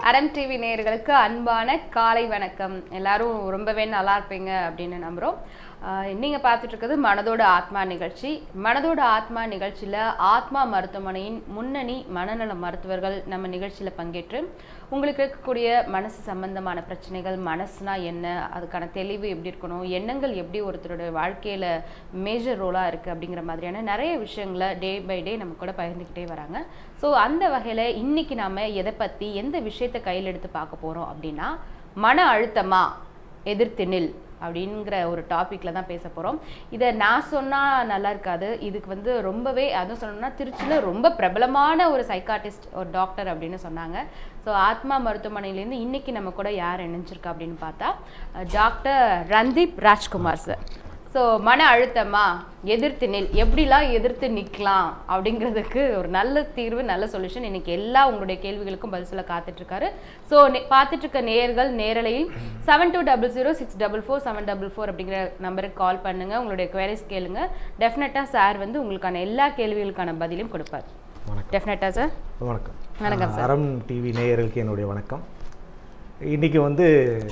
அரம் TV நேயர்களுக்கு அன்பான காலை வணக்கம் எல்லாரும் ரொம்பவே நல்லா இருப்பீங்க அப்படின்னு நம்புகிறோம் நீங்க பார்த்துட்டு இருக்கிறது மனதோட ஆத்மா நிகழ்ச்சி மனதோட ஆத்மா நிகழ்ச்சியில ஆத்மா மருத்துவமனையின் முன்னணி மனநல மருத்துவர்கள் நம்ம நிகழ்ச்சியில பங்கேற்று உங்களுக்கு இருக்கக்கூடிய மனசு சம்பந்தமான பிரச்சனைகள் மனசுனா என்ன அதுக்கான தெளிவு எப்படி இருக்கணும் எண்ணங்கள் எப்படி ஒருத்தரோட வாழ்க்கையில மேஜர் ரோலா இருக்கு அப்படிங்கிற மாதிரியான நிறைய விஷயங்களை டே பை டே நம்ம கூட பகிர்ந்துக்கிட்டே வராங்க ஸோ அந்த வகையில இன்னைக்கு நாம எதை பத்தி எந்த விஷயத்தை கையில் எடுத்து பார்க்க போறோம் அப்படின்னா மன அழுத்தமா எதிர்த்து நில் அப்படிங்கிற ஒரு டாப்பிக்கில் தான் பேச போகிறோம் இதை நான் சொன்னால் நல்லா இருக்காது இதுக்கு வந்து ரொம்பவே அதுவும் சொல்லணும்னா திருச்சியில் ரொம்ப பிரபலமான ஒரு சைக்காட்டிஸ்ட் ஒரு டாக்டர் அப்படின்னு சொன்னாங்க ஸோ ஆத்மா மருத்துவமனையிலேருந்து இன்னைக்கு நம்ம கூட யார் இணைஞ்சிருக்கா அப்படின்னு பார்த்தா doctor Randeep Rajkumar sir so மன அழுத்தமா எதிர்த்து நில் எப்படிலாம் எதிர்த்து நிற்கலாம் அப்படிங்கிறதுக்கு ஒரு நல்ல தீர்வு நல்ல சொல்யூஷன் இன்னைக்கு எல்லா உங்களுடைய கேள்விகளுக்கும் பதில் சொல்ல காத்துட்டு இருக்காரு ஸோ பார்த்துட்டு இருக்க நேயர்கள் நேரலையில் seven two double zero six double four seven double four அப்படிங்கிற நம்பருக்கு கால் பண்ணுங்க உங்களுடைய குவரிஸ் கேளுங்க டெஃபினட்டாக சார் வந்து உங்களுக்கான எல்லா கேள்விகளுக்கான பதிலையும் கொடுப்பார் வணக்கம் டெஃபினட்டாக சார் வணக்கம் வணக்கம் அஹ், அறம் டிவி நேயர்களுக்கு என்னுடைய வணக்கம் இன்றைக்கி வந்து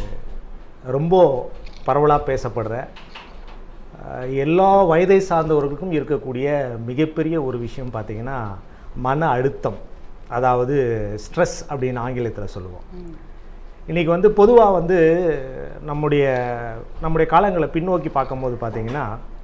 ரொம்ப பரவலாக பேசப்படுற அஹ், எல்லா வயதை சார்ந்தவர்களுக்கும் இருக்கக்கூடிய மிகப்பெரிய ஒரு விஷயம் பார்த்திங்கன்னா மன அழுத்தம் அதாவது ஸ்ட்ரெஸ் அப்படின்னு ஆங்கிலத்தில் சொல்லுவோம் இன்றைக்கி வந்து பொதுவாக வந்து நம்முடைய நம்முடைய காலங்களை பின்னோக்கி பார்க்கும்போது பார்த்தீங்கன்னா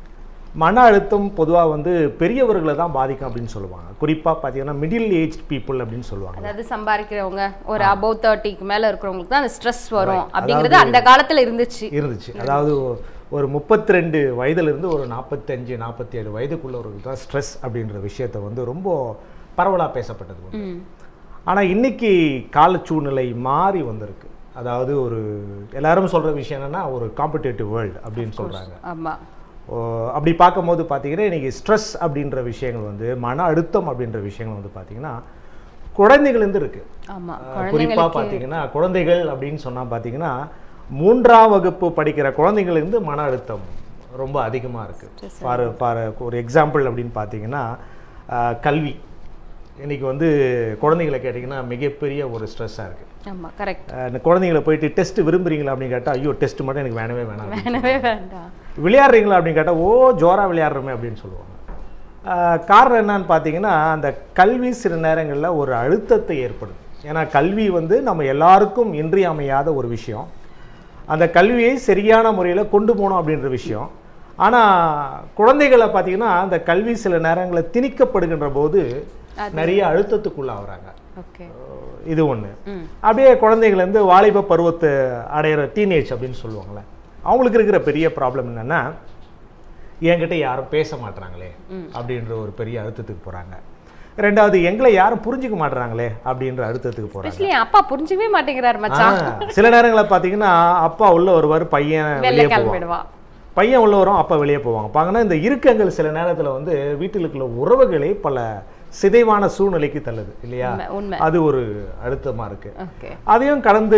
மன அழுத்தம் பொதுவாக வந்து பெரியவர்களை தான் பாதிக்கும் அப்படின்னு சொல்லுவாங்க குறிப்பாக பார்த்தீங்கன்னா மிடில் ஏஜ் பீப்புள் அப்படின்னு சொல்லுவாங்க அதாவது சம்பாதிக்கிறவங்க ஒரு அபவ் தேர்ட்டிக்கு மேல இருக்கிறவங்களுக்கு தான் அந்த ஸ்ட்ரெஸ் வரும் அப்படிங்கிறது அந்த காலத்துல இருந்துச்சு இருந்துச்சு அதாவது ஒரு முப்பத்தி ரெண்டு வயதுலேருந்து ஒரு நாற்பத்தஞ்சு நாற்பத்தி ஏழு வயதுக்குள்ளவர்களுக்கு தான் ஸ்ட்ரெஸ் அப்படின்ற விஷயத்தை வந்து ரொம்ப பரவலாக பேசப்பட்டது உண்டு. ம் ஆனால் இன்னைக்கு கால சூழ்நிலை மாறி வந்திருக்கு அதாவது ஒரு எல்லாரும் சொல்கிற விஷயம் என்னன்னா ஒரு காம்படேட்டிவ் வேர்ல்டு அப்படின்னு சொல்கிறாங்க ஆமா அப்படி பார்க்கும்போது பார்த்தீங்கன்னா இன்னைக்கு ஸ்ட்ரெஸ் அப்படின்ற விஷயங்கள் வந்து மன அழுத்தம் அப்படின்ற விஷயங்கள் வந்து பார்த்தீங்கன்னா குழந்தைகள்லேருந்து இருக்குது ஆமா குறிப்பாக பார்த்தீங்கன்னா குழந்தைகள் அப்படின்னு சொன்னால் பார்த்தீங்கன்னா மூன்றாம் வகுப்பு படிக்கிற குழந்தைங்கள்லேருந்து மன அழுத்தம் ரொம்ப அதிகமாக இருக்குது பாரு பாரு ஒரு எக்ஸாம்பிள் அப்படின்னு பார்த்தீங்கன்னா ஆஹ், கல்வி இன்னைக்கு வந்து குழந்தைங்களை கேட்டிங்கன்னா மிகப்பெரிய ஒரு ஸ்ட்ரெஸ்ஸாக இருக்குது ஆமா கரெக்ட் இந்த குழந்தைங்களை போயிட்டு டெஸ்ட் விரும்புறீங்களா அப்படின்னு கேட்டால் ஐயோ டெஸ்ட் மட்டும் எனக்கு வேணவே வேணாம் வேணவே வேண்டாம் விளையாடுறீங்களா அப்படின்னு கேட்டால் ஓ ஜோரா விளையாடுறோமே அப்படின்னு சொல்லுவாங்க ஆஹ் காரணம் என்னன்னு பார்த்தீங்கன்னா அந்த கல்வி சில நேரங்களில் ஒரு அழுத்தத்தை ஏற்படுது ஏன்னா கல்வி வந்து நம்ம எல்லாருக்கும் இன்றியமையாத ஒரு விஷயம் அந்த கல்வியை சரியான முறையில் கொண்டு போகணும் அப்படின்ற விஷயம் ஆனால் குழந்தைகளை பார்த்தீங்கன்னா அந்த கல்வி சில நேரங்களில் திணிக்கப்படுகின்ற போது நிறைய அழுத்தத்துக்குள்ளாகிறாங்க ஓகே இது ஒன்று ம் அப்படியே குழந்தைங்கள்லேருந்து வாலிப பருவத்தை அடையிற டீனேஜ் அப்படின்னு சொல்லுவாங்கள்ல அவங்களுக்கு இருக்கிற பெரிய ப்ராப்ளம் என்னன்னா என்கிட்ட யாரும் பேச மாட்றாங்களே அப்படின்ற ஒரு பெரிய அழுத்தத்துக்கு போகிறாங்க ரெண்டாவது எங்களை யாரும் புரிஞ்சுக்க மாட்றாங்களே அப்படின்ற அழுத்தத்துக்கு போகிறாங்க ஸ்பெஷலி அப்பா புரிஞ்சுக்கவே மாட்டேங்கிறாரு மச்சான் சில நேரங்களில் பார்த்தீங்கன்னா அப்பா உள்ள வருவார் பையன் வெளில வெளியே போவான் கிளம்பிடுவா பையன் உள்ள வரும் அப்பா வெளியே போவாங்க பாங்கன்னா இந்த இறுக்கங்கள் சில நேரத்தில் வந்து வீட்டில் இருக்கிற உறவுகளை பல சிதைவான சூழ்நிலைக்கு தள்ளுது இல்லையா உண்மை, உண்மை அது ஒரு அழுத்தமாக இருக்கு ஓகே அதையும் கடந்து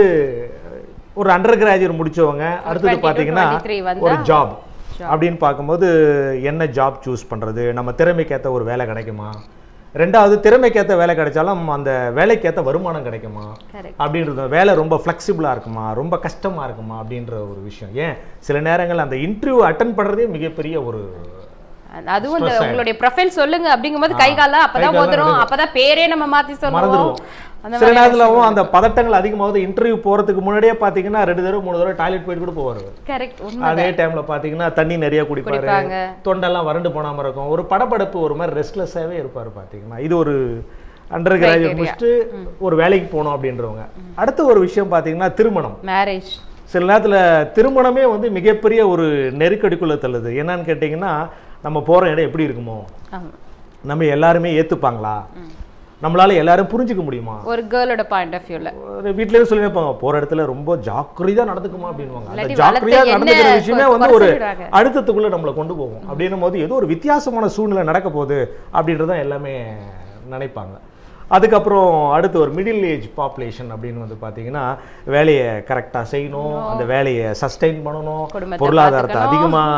ஒரு அண்டர் கிராஜுவேட் முடிச்சவங்க அடுத்தது 22, பார்த்தீங்கன்னா 23 வந்தா ஒரு ஜாப் அப்படின்னு பார்க்கும்போது என்ன ஜாப் சூஸ் பண்ணுறது நம்ம திறமைக்கேற்ற ஒரு வேலை கிடைக்குமா ரெண்டாவது திறமைக்கேற்ற வேலை கிடைச்சாலும் அந்த வேலைக்கேற்ற வருமானம் கிடைக்குமா கரெக்ட் அப்படின்றது வேலை ரொம்ப ஃப்ளெக்சிபிளாக இருக்குமா ரொம்ப கஷ்டமாக இருக்குமா அப்படின்ற ஒரு விஷயம் ஏன் சில நேரங்கள் அந்த இன்டர்வியூ அட்டன் பண்ணுறதே மிகப்பெரிய ஒரு அதுவும் இந்த உங்களுடைய ப்ரொஃபைல் சொல்லுங்க அப்படிங்கும்போது கை கால அப்பதான் கை கால்லாம் உதறும் அப்பதான் பேரே நம்ம மாத்தி சொல்லுவோம் மறந்துடுவோம் அந்த சில நேரத்துலவும் அந்த பதட்டங்கள் அதிகமாகுது இன்டர்வியூ போகிறதுக்கு முன்னாடியே பார்த்தீங்கன்னா ரெண்டு தடவை மூணு தடவை டாய்லெட் போயிட்டு கூட போவார் கரெக்ட் உண்மை அதே டைம்ல பாத்தீங்கன்னா தண்ணி நிறைய குடிப்பாரு குடிப்பாங்க. தொண்டெல்லாம் வறண்டு போனாம இருக்கும் ஒரு படபடப்பு ஒரு மாதிரி ரெஸ்ட்லெஸ்ஸாவே இருப்பாரு பாத்தீங்கன்னா இது ஒரு அண்டர் கிராஜுவேட் முடிச்சுட்டு ஒரு வேலைக்கு போகணும் அப்படின்றவங்க அடுத்த ஒரு விஷயம் பாத்தீங்கன்னா திருமணம் மேரேஜ் சில நேரத்துல திருமணமே வந்து மிகப்பெரிய ஒரு நெருக்கடிக்குள்ள தள்ளுது என்னன்னு கேட்டிங்கன்னா நம்ம போற இடம் எப்படி இருக்குமோ ஆமா நம்ம எல்லாருமே ஏத்துப்பாங்களா நம்மளால எல்லாரும் புரிஞ்சுக்க முடியுமா ஒரு கேர்ளோட பாயிண்ட் ஆஃப் வியூல ஒரு வீட்லயே சொல்லி நினைப்பாங்க போற இடத்துல ரொம்ப ஜாக்கிரதையா நடந்துக்குமா அப்படின்வாங்க அந்த இல்லாட்டி ஜாக்கிரதையா வளர்த்த நடந்துக்கிற எண்ணெய் விஷயமே கொ- வந்து ஒரு குறைச்சிடுவாங்க. அழுத்தத்துக்குள்ள நம்மளை கொண்டு போகும் அப்படின்னும் போது ஏதோ ஒரு வித்தியாசமான சூழ்நிலை நடக்க போகுது அப்படின்றத எல்லாமே நினைப்பாங்க அதுக்கப்புறம் அடுத்து ஒரு மிடில் ஏஜ் பாப்புலேஷன் அப்படின்னு வந்து பார்த்தீங்கன்னா வேலையை கரெக்டாக செய்யணும் அந்த வேலையை சஸ்டெயின் பண்ணணும் குடும்பத்தை பொருளாதாரத்தை அதிகமாக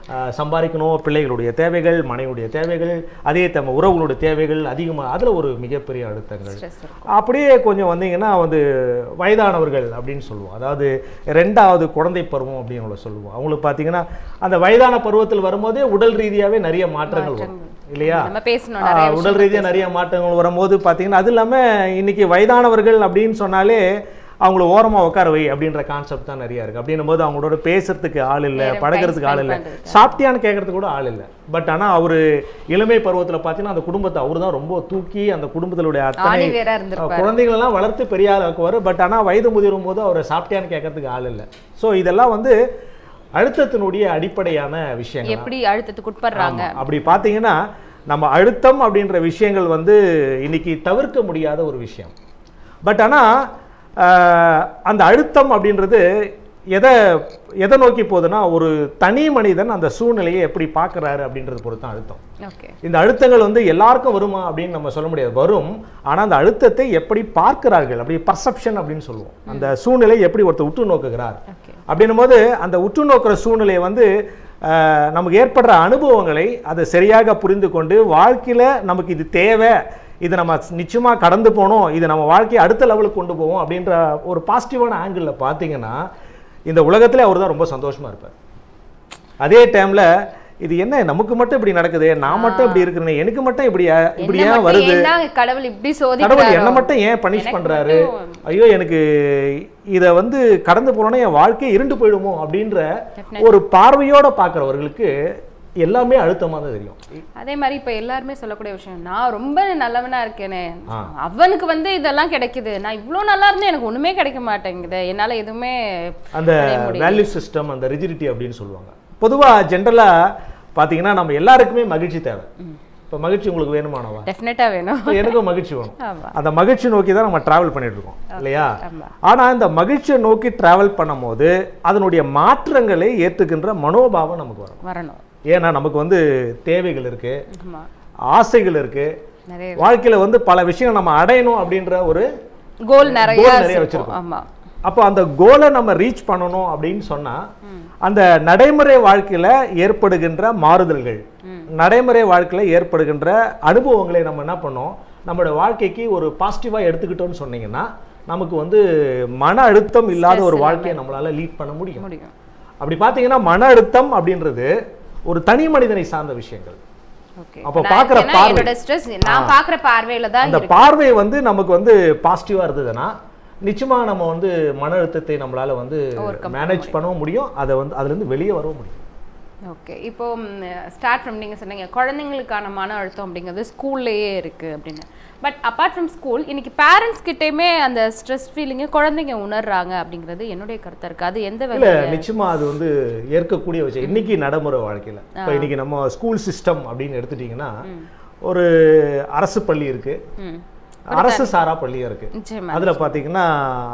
ஆஹ் சம்பாதிக்கணும் பிள்ளைகளுடைய தேவைகள் மனைவியுடைய தேவைகள் அதே தம்ம உறவுகளுடைய தேவைகள் அதிகமாக அதில் ஒரு மிகப்பெரிய அழுத்தங்கள் ஸ்ட்ரெஸ் இருக்கும் அப்படியே கொஞ்சம் வந்தீங்கன்னா வந்து வயதானவர்கள் அப்படின்னு சொல்லுவோம் அதாவது ரெண்டாவது குழந்தை பருவம் அப்படின்னு அவங்கள சொல்லுவோம் அவங்களுக்கு பார்த்தீங்கன்னா அந்த வயதான பருவத்தில் வரும்போதே உடல் ரீதியாகவே நிறைய மாற்றங்கள் வரும் இல்லையா நம்ம பேசணும் ஆ, நிறைய உடல் ரீதியாக நிறைய மாற்றங்கள் வரும்போது பார்த்தீங்கன்னா அது இல்லாமல் இன்னைக்கு வயதானவர்கள் அப்படின்னு சொன்னாலே அவங்கள ஓரமாக உட்கார வை அப்படின்ற கான்செப்ட் தான் நிறைய இருக்குது அப்படின்னும் போது அவங்களோட பேசுறதுக்கு ஆள் இல்லை நேரம் பழகிறதுக்கு time ஆள் spend இல்லை பண்றதுக்கு. சாப்பிட்டியான்னு கேட்கறதுக்கு கூட ஆள் இல்லை பட் ஆனால் அவர் இளமை பருவத்தில் பார்த்தீங்கன்னா அந்த குடும்பத்தை அவர் தான் ரொம்ப தூக்கி அந்த குடும்பத்தினுடைய அத்தனை ஆணி வேற இருந்திருப்பாரு குழந்தைகளெல்லாம் வளர்த்து பெரிய ஆளாக்குவார் பட் ஆனால் வயது முதிரும் போது அவரை சாப்பிட்டியான்னு கேட்கறதுக்கு ஆள் இல்லை ஸோ இதெல்லாம் வந்து அழுத்தத்தினுடைய அடிப்படையான விஷயங்கள் எப்படி அழுத்தத்துக்கு உட்படுறாங்க ஆமா. அப்படி பார்த்தீங்கன்னா நம்ம அழுத்தம் அப்படின்ற விஷயங்கள் வந்து இன்னைக்கு தவிர்க்க முடியாத ஒரு விஷயம் பட் ஆனால் அந்த அழுத்தம் அப்படின்றது எதை எதை நோக்கி போகுதுன்னா ஒரு தனி மனிதன் அந்த சூழ்நிலையை எப்படி பார்க்குறாரு அப்படின்றது பொறுத்து தான் அழுத்தம் ஓகே இந்த அழுத்தங்கள் வந்து எல்லாருக்கும் வருமா அப்படின்னு நம்ம சொல்ல முடியாது வரும் ஆனால் அந்த அழுத்தத்தை எப்படி பார்க்கிறார்கள் அப்படி பர்செப்ஷன் அப்படின்னு சொல்லுவோம் அந்த சூழ்நிலை எப்படி ஒருத்தர் உற்று நோக்குகிறார் ஓகே அப்படின்னும் போது அந்த உற்று நோக்கிற சூழ்நிலையை வந்து அஹ், நமக்கு ஏற்படுற அனுபவங்களை அதை சரியாக புரிந்து கொண்டு வாழ்க்கையில் நமக்கு இது தேவை இது நம்ம நிச்சயமாக கடந்து போகணும் இது நம்ம வாழ்க்கையை அடுத்த லெவலுக்கு கொண்டு போவோம் அப்படின்ற ஒரு பாசிட்டிவான ஆங்கிளில் பார்த்தீங்கன்னா இந்த உலகத்தில் அவர் தான் ரொம்ப சந்தோஷமாக இருப்பார் அதே டைமில் இது என்ன நமக்கு மட்டும் இப்படி நடக்குது நான் மட்டும் இப்படி இருக்கிறேன் எனக்கு மட்டும் இப்படி இப்படி என்ன ஏன் மட்டும் வருது ஏன்னா கடவுள் இப்படி கடவுள் சோதிக்கிறாரோ என்ன மட்டும் ஏன் பனிஷ் எனக்கு பண்றாரு மட்டும் ஐயோ எனக்கு இதை வந்து கடந்து போனோன்னா என் வாழ்க்கை இருண்டு போயிடுமோ அப்படின்ற ஒரு பார்வையோட பார்க்குறவர்களுக்கு எல்லாமே அழுத்தமாக தான் தெரியும் அதே மாதிரி இப்ப எல்லாருமே சொல்லக்கூடிய விஷயம் நான் ரொம்ப நல்லவனா இருக்கேனே ஆ. அவனுக்கு வந்து இதெல்லாம் கிடைக்குது நான் இவ்ளோ நல்லா இருந்தேன் எனக்கு ஒண்ணுமே கிடைக்க மாட்டேங்குது என்னால எதுவுமே அந்த அடைய முடியல. வேல்யூ சிஸ்டம் அந்த ரிஜிடிட்டி அப்படின்னு சொல்லுவாங்க பொதுவாக ஜென்ரலாக பார்த்தீங்கன்னா நம்ம எல்லாருக்குமே மகிழ்ச்சி தேவை இப்போ மகிழ்ச்சி உங்களுக்கு வேணுமானவா டெஃபினட்டா வேணும் இப்ப எனக்கும் மகிழ்ச்சி வேணும் ஆமா அந்த மகிழ்ச்சி நோக்கி தான் நம்ம டிராவல் பண்ணிட்டு இருக்கோம் இல்லையா ஆமா ஆனா இந்த மகிழ்ச்சியை நோக்கி டிராவல் பண்ணும்போது அதனுடைய மாற்றங்களை ஏற்றுக்கின்ற மனோபாவம் நமக்கு வரும் வரணும் ஏன்னா நமக்கு வந்து தேவைகள் இருக்கு ஆமா ஆசைகள் இருக்கு நிறைய வாழ்க்கையில வந்து பல விஷயங்கள் நம்ம அடையணும் அப்படின்ற ஒரு கோல் நிறைய Goal நிறைய இருக்கும். வச்சிருக்கோம். ஆமா அப்போ அந்த கோலை நம்ம ரீச் பண்ணணும் அப்படின்னு சொன்னா அந்த நடைமுறை வாழ்க்கையில ஏற்படுகின்ற மாறுதல்கள் நடைமுறை வாழ்க்கையில ஏற்படுகின்ற அனுபவங்களை நம்ம என்ன பண்ணோம் நம்மளோட வாழ்க்கைக்கு ஒரு பாசிட்டிவா எடுத்துக்கிட்டோம்னு சொன்னீங்கன்னா நமக்கு வந்து மன அழுத்தம் இல்லாத ஒரு வாழ்க்கையை நம்மளால லீட் பண்ண முடியும் முடியும் அப்படி பார்த்தீங்கன்னா மன அழுத்தம் அப்படின்றது ஒரு தனி மனிதனை சார்ந்த விஷயங்கள் ஓகே அப்ப பார்க்கிற பார்வை. என்னோட ஸ்ட்ரெஸ் நான் பாக்குற பார்வையில தான் அந்த பார்வை வந்து நமக்கு வந்து பாசிட்டிவா இருந்ததுன்னா நிச்சயமா நம்ம வந்து மன அழுத்தத்தை நம்மளால வந்து மேனேஜ் பண்ணவும் முடியும் அதை வந்து அதுல இருந்து வெளியே வரவும் முடியும் ஓகே இப்போ ஸ்டார்ட் ஃப்ரம் நீங்க சொன்னீங்க குழந்தைங்களுக்கான மன அழுத்தம் அப்படிங்கிறது ஸ்கூல்லையே இருக்கு அப்படின்னு பட் அப்பார்ட் ஃப்ரம் ஸ்கூல் இன்னைக்கு பேரண்ட்ஸ் கிட்டயுமே அந்த ஸ்ட்ரெஸ் ஃபீலிங்கை குழந்தைங்க உணர்றாங்க அப்படிங்கிறது என்னுடைய கருத்தா இருக்கு அது எந்த இல்ல வகையில நிச்சயமா அது வந்து ஏற்கக்கூடிய விஷயம் இன்னைக்கு நடைமுறை வாழ்க்கையில இப்போ இன்னைக்கு நம்ம ஸ்கூல் சிஸ்டம் அப்படின்னு எடுத்துட்டீங்கன்னா ஒரு அரசு பள்ளி இருக்கு ம் அரசு சாரா பள்ளியும் இருக்கு நிச்சயமா அதுல பாத்தீங்கன்னா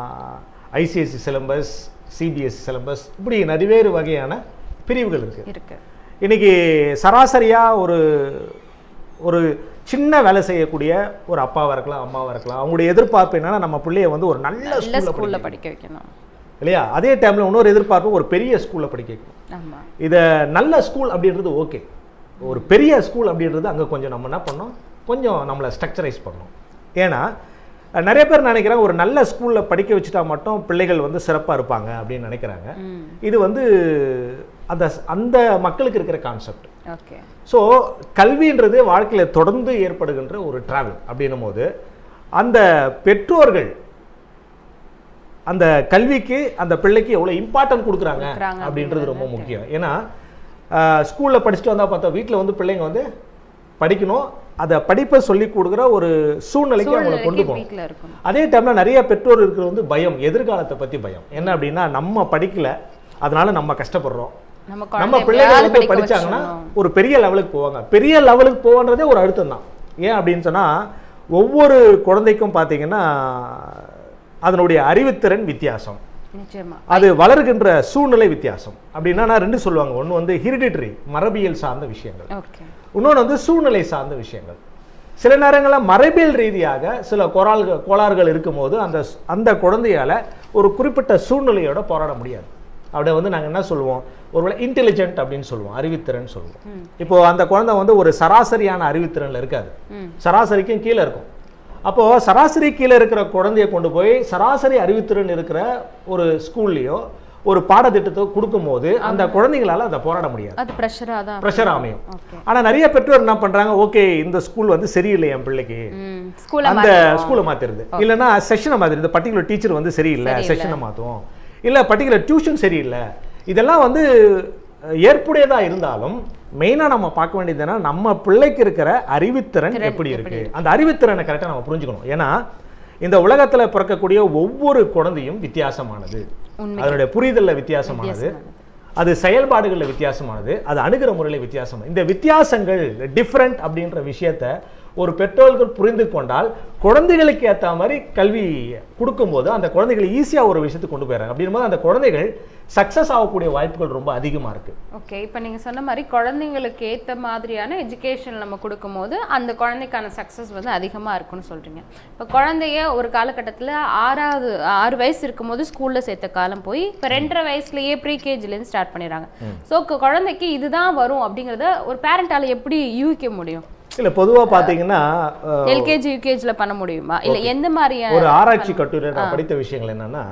ஐசிஎஸ்சி சிலபஸ் சிபிஎஸ்சி சிலபஸ் இப்படி நிறைவேறு வகையான பிரிவுகள் இருக்கு இருக்கு இன்னைக்கு சராசரியா ஒரு ஒரு சின்ன வேலை செய்யக்கூடிய ஒரு அப்பாவா இருக்கலாம் அம்மாவா இருக்கலாம் அவங்களுடைய எதிர்பார்ப்பு என்னன்னா நம்ம பிள்ளைய வந்து ஒரு நல்ல நல்ல ஸ்கூல்ல ஸ்கூல்ல படிக்க வைக்கணும் இல்லையா அதே டைம்ல இன்னொரு எதிர்பார்ப்பு ஒரு பெரிய ஸ்கூல்ல படிக்க வைக்கணும் ஆமா இத நல்ல ஸ்கூல் அப்படின்றது ஓகே ஒரு பெரிய ஸ்கூல் அப்படின்றது அங்க கொஞ்சம் நம்ம என்ன பண்ணோம் கொஞ்சம் நம்மளை ஸ்ட்ரக்சரைஸ் பண்ணணும் ஏன்னா அஹ், நிறைய பேர் நினைக்கிறாங்க ஒரு நல்ல ஸ்கூல்ல படிக்க வச்சுட்டா மட்டும் பிள்ளைகள் வந்து சிறப்பா இருப்பாங்க அப்படின்னு நினைக்கிறாங்க ம் இது வந்து அந்த அந்த மக்களுக்கு இருக்கிற கான்செப்ட் ஓகே ஸோ கல்வின்றது வாழ்க்கையில் தொடர்ந்து ஏற்படுகின்ற ஒரு டிராவல் அப்படின்னும் போது அந்த பெற்றோர்கள் அந்த கல்விக்கு அந்த பிள்ளைக்கு எவ்வளோ இம்பார்ட்டன்ட் கொடுக்குறாங்க கொடுக்குறாங்க அப்படின்றது ரொம்ப முக்கியம் ஏன்னா ஸ்கூலில் படிச்சுட்டு வந்தால் பார்த்தா வீட்டில் வந்து பிள்ளைங்க வந்து படிக்கணும் அதை படிப்பை சொல்லி கொடுக்குற ஒரு சூழ்நிலைக்கு அவங்கள கொண்டு சூழ்நிலைக்கு போகணும் வீட்ல இருக்கணும் அதே டைம்ல நிறைய பெற்றோர் இருக்கிறது வந்து பயம் எதிர்காலத்தை பத்தி பயம் என்ன அப்படின்னா நம்ம படிக்கல அதனால நம்ம கஷ்டப்படுறோம் நம்ம நம்ம குழந்தை பிள்ளைங்க எப்படியாவது வந்து படிக்க படிச்சாங்கன்னா வச்சிடணும். ஒரு பெரிய லெவலுக்கு போவாங்க பெரிய லெவலுக்கு போவான்றதே ஒரு அழுத்தம் தான் ஏன் அப்படின்னு சொன்னா ஒவ்வொரு குழந்தைக்கும் பார்த்தீங்கன்னா அதனுடைய அறிவுத்திறன் வித்தியாசம் நிச்சயமா அது வளர்கின்ற சூழ்நிலை வித்தியாசம் அப்படின்னா நான் ரெண்டு சொல்லுவாங்க ஒன்று வந்து ஹிரிடிட்ரி மரபியல் சார்ந்த விஷயங்கள் ஓகே இன்னொன்று வந்து சூழ்நிலை சார்ந்த விஷயங்கள் சில நேரங்களில் மரபியல் ரீதியாக சில கோளாறுகள் கோளாறுகள் இருக்கும்போது அந்த அந்த குழந்தையால ஒரு குறிப்பிட்ட சூழ்நிலையோட போராட முடியாது அப்படியே வந்து நாங்கள் என்ன சொல்லுவோம் ஒருவேளை இன்டெலிஜென்ட் அப்படின்னு சொல்லுவோம் அறிவுத்திறன் சொல்லுவோம் இப்போ அந்த குழந்தை வந்து ஒரு சராசரியான அறிவுத்திறன்ல இருக்காது ம் சராசரிக்கும் கீழே இருக்கும் அப்போ சராசரி கீழே இருக்கிற குழந்தைய கொண்டு போய் சராசரி அறிவுத்திறன் இருக்கிற ஒரு ஸ்கூல்லையோ ஒரு பாடத்திட்டத்தை கொடுக்கும்போது அந்த குழந்தைங்களால அதை போராட முடியாது அது ப்ரெஷராக தான் ப்ரெஷர் அமையும் ஓகே ஆனா நிறைய பெற்றோர் என்ன பண்றாங்க ஓகே இந்த ஸ்கூல் வந்து சரியில்லை என் பிள்ளைக்கு ம் ஸ்கூலில் அந்த ஸ்கூலை மாத்திருது இல்லைன்னா செஷனை மாத்திருது இந்த பர்டிகுலர் டீச்சர் வந்து சரியில்லை செஷனை மாத்துவோம் இல்ல பர்டிகுலர் டியூஷன் சரியில்லை இதெல்லாம் வந்து அஹ், ஏற்புடையதா இருந்தாலும் மெயினா நம்ம பார்க்க வேண்டியது என்ன நம்ம பிள்ளைக்கு இருக்கிற அறிவுத்திறன் எப்படி இருக்கு அந்த அறிவுத்திறனை கரெக்டா நம்ம புரிஞ்சுக்கணும் ஏன்னா இந்த உலகத்துல பிறக்கக்கூடிய ஒவ்வொரு குழந்தையும் வித்தியாசமானது உண்மை அதனுடைய புரிதல்ல வித்தியாசமானது அது செயல்பாடுகளில் வித்தியாசமானது அது அணுகிற முறையில் வித்தியாசம் இந்த வித்தியாசங்கள் டிஃப்ரெண்ட் அப்படின்ற விஷயத்த ஒரு பெற்றோர்கள் புரிந்து கொண்டால் குழந்தைகளுக்கு ஏற்ற மாதிரி கல்வி கொடுக்கும்போது அந்த குழந்தைகள் ஈஸியாக ஒரு விஷயத்துக்கு கொண்டு போயிடுறாங்க அப்படின்போது அந்த குழந்தைகள் சக்ஸஸ் ஆகக்கூடிய வாய்ப்புகள் ரொம்ப அதிகமாக இருக்கு ஓகே இப்போ நீங்க சொன்ன மாதிரி குழந்தைங்களுக்கு ஏத்த மாதிரியான எஜுகேஷன் நம்ம கொடுக்கும்போது அந்த குழந்தைக்கான சக்ஸஸ் வந்து அதிகமா இருக்கும்னு சொல்றீங்க இப்போ குழந்தைய ஒரு காலகட்டத்துல ஆறாவது ஆறு வயசு இருக்கும்போது ஸ்கூல்ல சேர்த்த காலம் போய் இப்போ ரெண்டரை வயசுலயே ப்ரீ கேஜிலேருந்து ஸ்டார்ட் பண்ணிடுறாங்க ஸோ குழந்தைக்கு இதுதான் வரும் அப்படிங்கிறத ஒரு பேரண்டால எப்படி யூகிக்க முடியும் இல்லை பொதுவாக பார்த்தீங்கன்னா அஹ், எல்கேஜி யூகேஜில பண்ண முடியுமா இல்ல எந்த மாதிரியான ஒரு ஆராய்ச்சி கட்டுரையில் நான் படித்த விஷயங்கள் என்னன்னா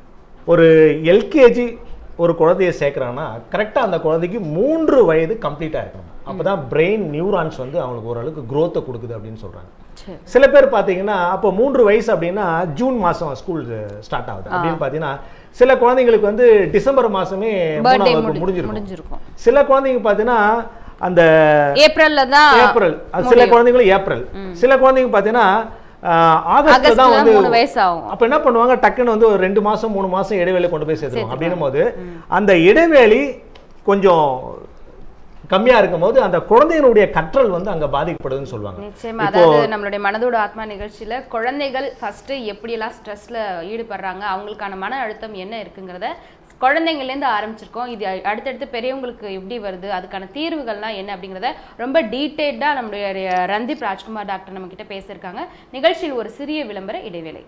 ஒரு எல்கேஜி ஒரு குழந்தைய சேர்க்குறாங்கன்னா கரெக்டாக அந்த குழந்தைக்கு மூன்று வயது கம்ப்ளீட்டாக இருக்கணும் அப்பதான் பிரெயின் நியூரான்ஸ் வந்து அவங்களுக்கு ஓரளவுக்கு growth-அ கொடுக்குது அப்படின்னு சொல்றாங்க சரி சில பேர் பார்த்தீங்கன்னா அப்போ மூன்று வயசு அப்படின்னா ஜூன் மாதம் ஸ்கூல் ஸ்டார்ட் ஆகுது அப்படின்னு பார்த்தீங்கன்னா சில குழந்தைங்களுக்கு வந்து டிசம்பர் மாசமே பர்த்டே மூணாவது வகுப்பு முடிஞ்சிருக்கும் முடிஞ்சிருக்கும் சில குழந்தைங்க பார்த்தீங்கன்னா அந்த ஏப்ரல்ல தான் ஏப்ரல் அது சில குழந்தைங்களும் ஏப்ரல் சில குழந்தைங்க பார்த்தீங்கன்னா ஆகஸ்ட்ல தான் ஆகஸ்ட்ல வந்து மூணு வயசு ஆகும் அப்ப என்ன பண்ணுவாங்க டக்குன்னு வந்து ஒரு ரெண்டு மாசம் மூணு மாசம் இடைவேளை கொண்டு போய் சேர்த்துருவாங்க அப்படின்னும் போது அந்த இடைவேளை கொஞ்சம் கம்மியா இருக்கும்போது அந்த குழந்தைகளுடைய கற்றல் வந்து அங்க பாதிக்கப்படுதுன்னு சொல்லுவாங்க நிச்சயமா அதாவது நம்மளுடைய மனதோட ஆத்மா நிகழ்ச்சியில குழந்தைகள் ஃபர்ஸ்ட் எப்படியெல்லாம் ஸ்ட்ரெஸ்ல ஈடுபடுறாங்க அவங்களுக்கான மன அழுத்தம் என்ன இருக்குங்கிறத குழந்தைங்கள்லேருந்து ஆரம்பிச்சிருக்கோம் இது அ- அடுத்தடுத்து பெரியவங்களுக்கு எப்படி வருது அதுக்கான தீர்வுகள்லாம் என்ன அப்படிங்கிறத ரொம்ப டீட்டெயில்டாக நம்மளுடைய ர- ரந்தீப் ராஜ்குமார் டாக்டர் நம்ம கிட்ட பேசியிருக்காங்க நிகழ்ச்சியில் ஒரு சிறிய விளம்பர இடைவேளை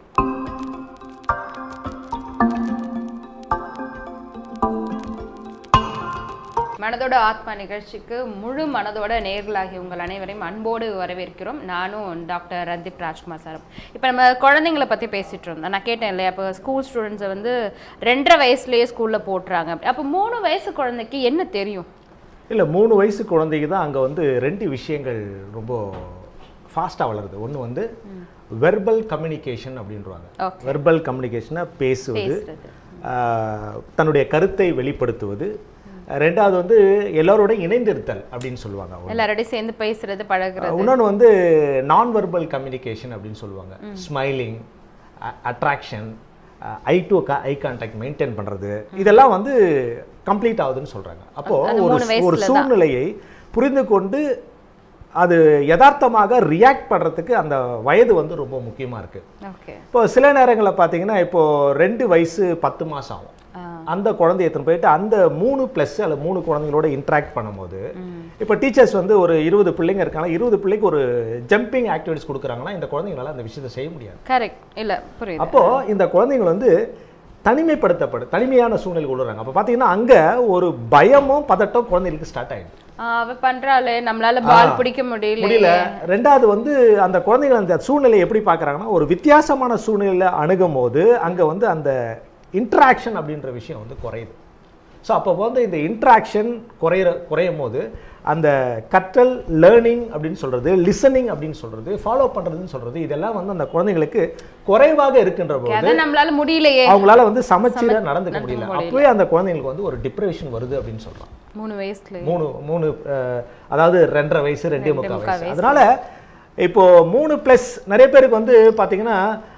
மனதோட ஆத்மா நிகழ்ச்சிக்கு முழு மனதோட நேர்களாகி உங்கள் அனைவரையும் அன்போடு வரவேற்கிறோம் நானும் டாக்டர் ரந்தீப் ராஜ்குமார் சாரும் இப்போ நம்ம குழந்தைங்களை பற்றி பேசிட்டு இருந்தோம் நான் கேட்டேன் இல்லையா அப்போ ஸ்கூல் ஸ்டூடெண்ட்ஸை வந்து ரெண்டரை வயசுலேயே ஸ்கூலில் போட்டுறாங்க அப்படி அப்போ மூணு வயசு குழந்தைக்கு என்ன தெரியும் இல்ல மூணு வயசு குழந்தைக்கு தான் அங்க வந்து ரெண்டு விஷயங்கள் ரொம்ப ஃபாஸ்டா வளருது ஒண்ணு வந்து வெர்பல் கம்யூனிகேஷன் அப்படின்றாங்க Okay. வெர்பல் கம்யூனிகேஷனை பேசுவது பேசுறது ஆஹ், தன்னுடைய கருத்தை வெளிப்படுத்துவது ரெண்டாவது வந்து எல்லாரோட இணைந்திருத்தல் அப்படின்னு சொல்லுவாங்க அவங்க. எல்லாரோடையும் சேர்ந்து பேசுறது பழகுறது இன்னொன்று வந்து நான் வெர்பல் கம்யூனிகேஷன் அப்படின்னு சொல்லுவாங்க smiling attraction eye to eye contact maintain பண்றது இதெல்லாம் வந்து கம்ப்ளீட் ஆகுதுன்னு சொல்றாங்க அப்போ அந்த ஒரு மூணு வயசுல ஒரு தான். சூழ்நிலையை புரிந்து கொண்டு அது யதார்த்தமாக ரியாக்ட் பண்றதுக்கு அந்த வயது வந்து ரொம்ப முக்கியமா இருக்கு ஓகே இப்போ சில நேரங்களில் பார்த்தீங்கன்னா இப்போ ரெண்டு வயசு பத்து மாசம் ஆகும் அந்த குழந்தைய எடுத்துன்னு போயிட்டு அந்த மூணு ப்ளஸ் அல்ல மூணு குழந்தைங்களோட இன்ட்ராக்ட் பண்ணும்போது இப்போ டீச்சர்ஸ் வந்து ஒரு இருபது பிள்ளைங்க இருக்காங்க இருபது பிள்ளைக்கு ஒரு ஜம்பிங் ஆக்டிவிட்டிஸ் கொடுக்குறாங்கன்னா இந்த குழந்தைங்களால அந்த விஷயத்தை செய்ய முடியாது கரெக்ட் இல்ல புரியுது அப்போ இந்த குழந்தைங்க வந்து தனிமைப்படுத்தப்படு தனிமையான சூழ்நிலை கொள்ளுறாங்க அப்போ பார்த்தீங்கன்னா அங்கே ஒரு பயமும் பதட்டம் குழந்தைகளுக்கு ஸ்டார்ட் ஆயிடுது ஆ, அவ பண்றாளே நம்மளால பால் பிடிக்க முடியல முடியல ரெண்டாவது வந்து அந்த குழந்தைகள் அந்த சூழ்நிலையை எப்படி பார்க்குறாங்கன்னா ஒரு வித்தியாசமான சூழ்நிலையில அணுகும் போது அங்கே வந்து அந்த இன்ட்ராக்ஷன் அப்படின்ற விஷயம் வந்து குறையுது ஸோ அப்போ வந்து இந்த இன்ட்ராக்ஷன் குறையிற குறையும் போது அந்த கற்றல் லேர்னிங் அப்படின்னு சொல்றது லிசனிங் அப்படின்னு சொல்றது ஃபாலோ பண்றதுன்னு சொல்றது இதெல்லாம் வந்து அந்த குழந்தைங்களுக்கு குறைவாக இருக்கின்ற போது அதான் நம்மளால முடியலையே அவங்களால வந்து சமச்சீரா நடந்துக்க முடியல அப்பவே அந்த குழந்தைங்களுக்கு வந்து ஒரு டிப்ரெஷன் வருது அப்படின்னு சொல்றாங்க மூணு வயசுல மூணு மூணு அஹ், அதாவது ரெண்டரை வயசு ரெண்டே முக்கால் முக்கால் வயசு அதனால இப்போ மூணு ப்ளஸ் நிறைய பேருக்கு வந்து பார்த்தீங்கன்னா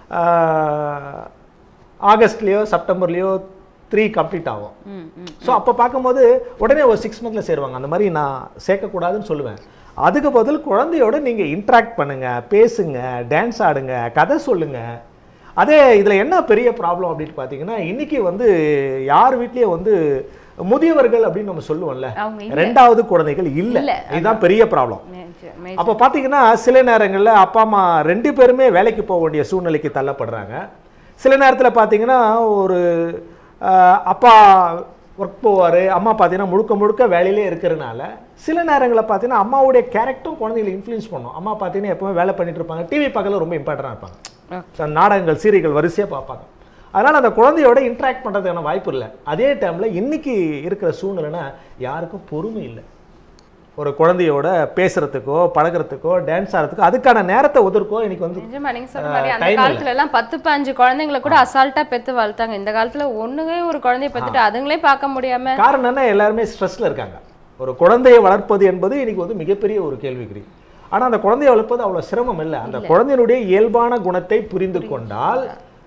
ஆஹ், ஆகஸ்ட்லயோ செப்டம்பர்லயோ த்ரீ கம்ப்ளீட் ஆகும் ம் ம் ஸோ அப்போ பார்க்கும்போது உடனே ஒரு சிக்ஸ் மந்த்ல சேருவாங்க அந்த மாதிரி நான் சேர்க்கக்கூடாதுன்னு சொல்லுவேன் அதுக்கு பதில் குழந்தையோட நீங்க இன்ட்ராக்ட் பண்ணுங்க பேசுங்க டான்ஸ் ஆடுங்க கதை சொல்லுங்க அதே இதுல என்ன பெரிய ப்ராப்ளம் அப்படின்னு பார்த்தீங்கன்னா இன்னைக்கு வந்து யார் வீட்லயும் வந்து முதியவர்கள் அப்படின்னு நம்ம சொல்லுவோம்ல அவங்க ரெண்டாவது குழந்தைகள் இல்ல இல்ல. இதுதான் பெரிய ப்ராப்ளம் major, major. அப்போ பார்த்தீங்கன்னா சில நேரங்கள்ல அப்பா அம்மா ரெண்டு பேருமே வேலைக்கு போக வேண்டிய சூழ்நிலைக்கு தள்ளப்படுறாங்க சில நேரத்துல பார்த்தீங்கன்னா ஒரு ஆஹ், அப்பா ஒர்க் போவார் அம்மா பார்த்தீங்கன்னா முழுக்க முழுக்க வேலையிலே இருக்கிறனால சில நேரங்களில் பார்த்தீங்கன்னா அம்மாவுடைய கேரக்டரும் குழந்தைகளை இன்ஃப்ளூயன்ஸ் பண்ணும் அம்மா பார்த்தீங்கன்னா எப்பவுமே வேலை பண்ணிட்டு இருப்பாங்க டிவி பார்க்கல ரொம்ப இம்பார்ட்டண்டாக இருப்பாங்க Okay. So, நாடகங்கள் சீரியல்கள் வரிசையாக பார்ப்பாங்க அதனால் அந்த குழந்தையோட இன்ட்ராக்ட் பண்ணுறதுக்கான வாய்ப்பு இல்லை அதே டைமில் இன்னைக்கு இருக்கிற சூழ்நிலைனா யாருக்கும் பொறுமை இல்லை ஒரு குழந்தையோட பேசுறதுக்கோ பழகுறதுக்கோ டான்ஸ் ஆடுறதுக்கோ அதுக்கான நேரத்தை ஒதுக்கோ இன்னைக்கு வந்து நிஜமா நீங்க சொல்ற மாதிரி அந்த time இல்ல. காலத்துல எல்லாம் பத்து பாஞ்சு குழந்தைங்களை கூட அசால்ட்டா பெத்து வளர்த்தாங்க இந்த காலத்துல ஒண்ணுவே ஒரு குழந்தைய பெத்துட்டு அதுங்களே பார்க்க முடியாம காரணம் என்ன எல்லாருமே ஸ்ட்ரெஸ்ல இருக்காங்க ஒரு குழந்தையை வளர்ப்பது என்பது இன்னைக்கு வந்து மிகப்பெரிய ஒரு கேள்விக்குறி ஆனா அந்த குழந்தையை வளர்ப்பது அவ்வளவு சிரமம் இல்லை அந்த குழந்தையினுடைய இயல்பான குணத்தை புரிந்து கொண்டால்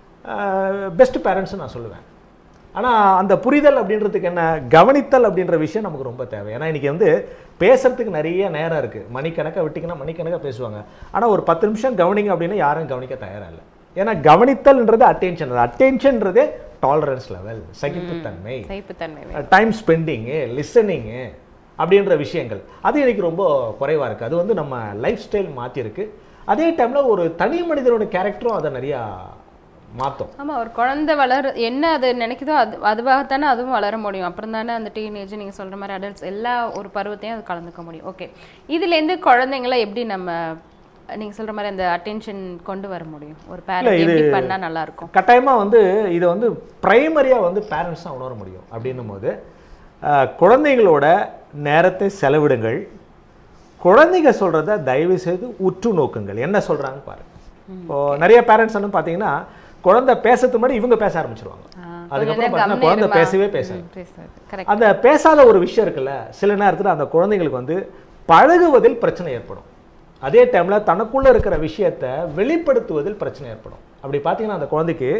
பெஸ்ட் பேரண்ட்ஸ் நான் சொல்லுவேன் ஆனா அந்த புரிதல் அப்படின்றதுக்கு என்ன கவனித்தல் அப்படின்ற விஷயம் நமக்கு ரொம்ப தேவை ஏன்னா இன்னைக்கு வந்து பேசுறதுக்கு நிறைய நேரம் இருக்கு மணிக்கணக்கா விட்டிங்கன்னா மணிக்கணக்கா பேசுவாங்க ஆனா ஒரு பத்து நிமிஷம் கவனிங்க அப்படின்னா யாரும் கவனிக்க தயாரா இல்லை ஏன்னா கவனித்தல்ன்றது அட்டென்ஷன் அட்டென்ஷன்றதே டாலரன்ஸ் லெவல் சகிப்புத்தன்மை சைப்புத்தன்மை டைம் ஸ்பெண்டிங்கு லிசனிங்கு அப்படின்ற விஷயங்கள் அது எனக்கு ரொம்ப குறைவாக இருக்குது அது வந்து நம்ம லைஃப் ஸ்டைல் மாற்றிருக்கு அதே டைமில் ஒரு தனி மனிதனோட கேரக்டரும் அதை நிறையா மாற்றும் ஆமா ஒரு குழந்தை வளர என்ன அது நினைக்குதோ அது அதுவாகத்தானே அதுவும் வளர முடியும் அப்புறம் தானே அந்த டீனேஜ் நீங்க சொல்ற மாதிரி அடல்ட்ஸ் எல்லா ஒரு பருவத்தையும் அது கலந்துக்க முடியும் ஓகே இதுல இருந்து குழந்தைங்களை எப்படி நம்ம நீங்க சொல்ற மாதிரி அந்த அட்டென்ஷன் கொண்டு வர முடியும் ஒரு பேரண்ட் எப்படி பண்ணா நல்லா இருக்கும் கட்டாயமாக வந்து இதை வந்து ப்ரைமரியாக வந்து பேரண்ட்ஸ் தான் உணர முடியும் அப்படின்னும் போது அஹ், குழந்தைகளோட நேரத்தை செலவிடுங்கள் குழந்தைங்க சொல்கிறத தயவு செய்து உற்று நோக்குங்கள் என்ன சொல்கிறாங்க பாருங்க இப்போ நிறைய பேரண்ட்ஸ் வந்து பார்த்தீங்கன்னா குழந்தை பேசுறதுக்கு முன்னாடி இவங்க பேச ஆரம்பிச்சிருவாங்க அதுக்கப்புறம் பார்த்தீங்கன்னா குழந்தை பேசவே பேசாது பேசுறது கரெக்ட் அந்த பேசாத ஒரு விஷயம் இருக்குல்ல சில நேரத்தில் அந்த குழந்தைங்களுக்கு வந்து பழகுவதில் பிரச்சனை ஏற்படும் அதே டைமில் தனக்குள்ள இருக்கிற விஷயத்தை வெளிப்படுத்துவதில் பிரச்சனை ஏற்படும் அப்படி பார்த்தீங்கன்னா அந்த குழந்தைக்கு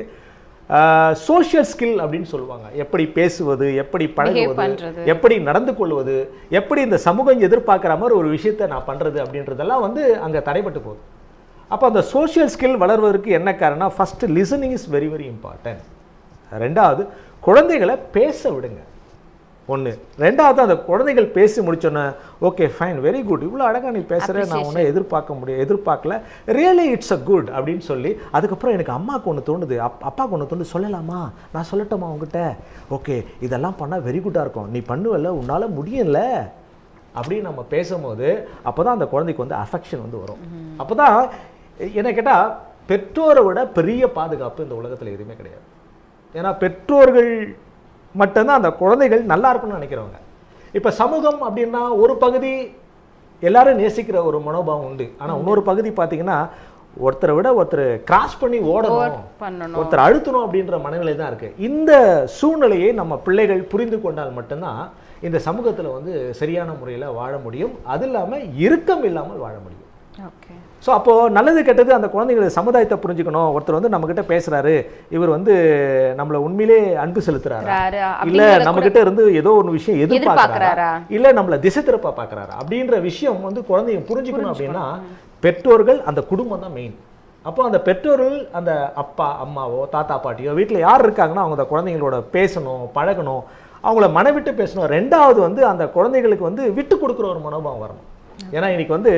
சோஷியல் ஸ்கில் அப்படின்னு சொல்லுவாங்க எப்படி பேசுவது எப்படி பழகுவது பண்றது. எப்படி நடந்து கொள்வது எப்படி இந்த சமூகம் எதிர்பார்க்குற மாதிரி ஒரு விஷயத்தை நான் பண்ணுறது அப்படின்றதெல்லாம் வந்து அங்கே தடைப்பட்டு போகுது அப்போ அந்த சோஷியல் ஸ்கில் வளர்வதற்கு என்ன காரணம் first listening is very very important ரெண்டாவது குழந்தைகளை பேச விடுங்க ஒன்று ரெண்டாவது அந்த குழந்தைகள் பேசி முடிச்சோன்னே ஓகே ஃபைன் வெரி குட் இவ்வளோ அழகாக நீ பேசுகிற நான் உன்னை எதிர்பார்க்க முடியும் எதிர்பார்க்கல ரியலி இட்ஸ் அ குட் அப்படின்னு சொல்லி அதுக்கப்புறம் எனக்கு அம்மாவுக்கு ஒன்று தோணுது அப் அப்பாவுக்கு ஒன்று தோணுது சொல்லலாமா நான் சொல்லட்டுமா உங்ககிட்ட ஓகே இதெல்லாம் பண்ணால் வெரி குட்டாக இருக்கும் நீ பண்ணுவல்ல உன்னால் முடியல அப்படின்னு நம்ம பேசும்போது அப்போ தான் அந்த குழந்தைக்கு வந்து அஃபெக்ஷன் வந்து வரும் அப்போ தான் என்ன கேட்டால் பெற்றோரை விட பெரிய பாதுகாப்பு இந்த உலகத்தில் எதுவுமே கிடையாது ஏன்னா பெற்றோர்கள் மட்டும்தான் அந்த குழந்தைகள் நல்லா இருக்கணும்னு நினைக்கிறவங்க இப்போ சமூகம் அப்படின்னா ஒரு பகுதி எல்லாரும் நேசிக்கிற ஒரு மனோபாவம் உண்டு ஆனால் இன்னொரு பகுதி பார்த்தீங்கன்னா ஒருத்தரை விட ஒருத்தர் கிராஸ் பண்ணி ஓடணும் பண்ணணும் ஒருத்தர் அழுத்தணும் அப்படின்ற மனநிலை தான் இருக்கு இந்த சூழ்நிலையை நம்ம பிள்ளைகள் புரிந்து கொண்டால் மட்டும்தான் இந்த சமூகத்தில் வந்து சரியான முறையில் வாழ முடியும் அது இல்லாமல் இறுக்கம் இல்லாமல் வாழ முடியும் ஓகே ஸோ அப்போ நல்லது கெட்டது அந்த குழந்தைகள் சமுதாயத்தை புரிஞ்சுக்கணும் ஒருத்தர் வந்து நம்மகிட்ட பேசுறாரு இவர் வந்து நம்மளை உண்மையிலே அன்பு செலுத்துறாரா ராரு, இல்ல அப்படிங்கறத நம்ம கிட்ட இருந்து ஏதோ ஒரு விஷயம் எதிர்பார்க்கறாரா எதிர்பார்க்கறாரா? இல்ல நம்மள திசை திருப்ப பார்க்கறாரா அப்படின்ற விஷயம் வந்து குழந்தைங்க புரிஞ்சுக்கணும் அப்படின்னா பெற்றோர்கள் அந்த குடும்பம் தான் மெயின் அப்போ அந்த பெற்றோர்கள் அந்த அப்பா அம்மாவோ தாத்தா பாட்டியோ வீட்டில் யார் இருக்காங்கன்னா அவங்க அந்த குழந்தைங்களோட பேசணும் பழகணும் அவங்கள மனவிட்டு பேசணும் ரெண்டாவது வந்து அந்த குழந்தைகளுக்கு வந்து விட்டு கொடுக்குற ஒரு மனோபாவம் வரணும் ஏன்னா இன்னைக்கு வந்து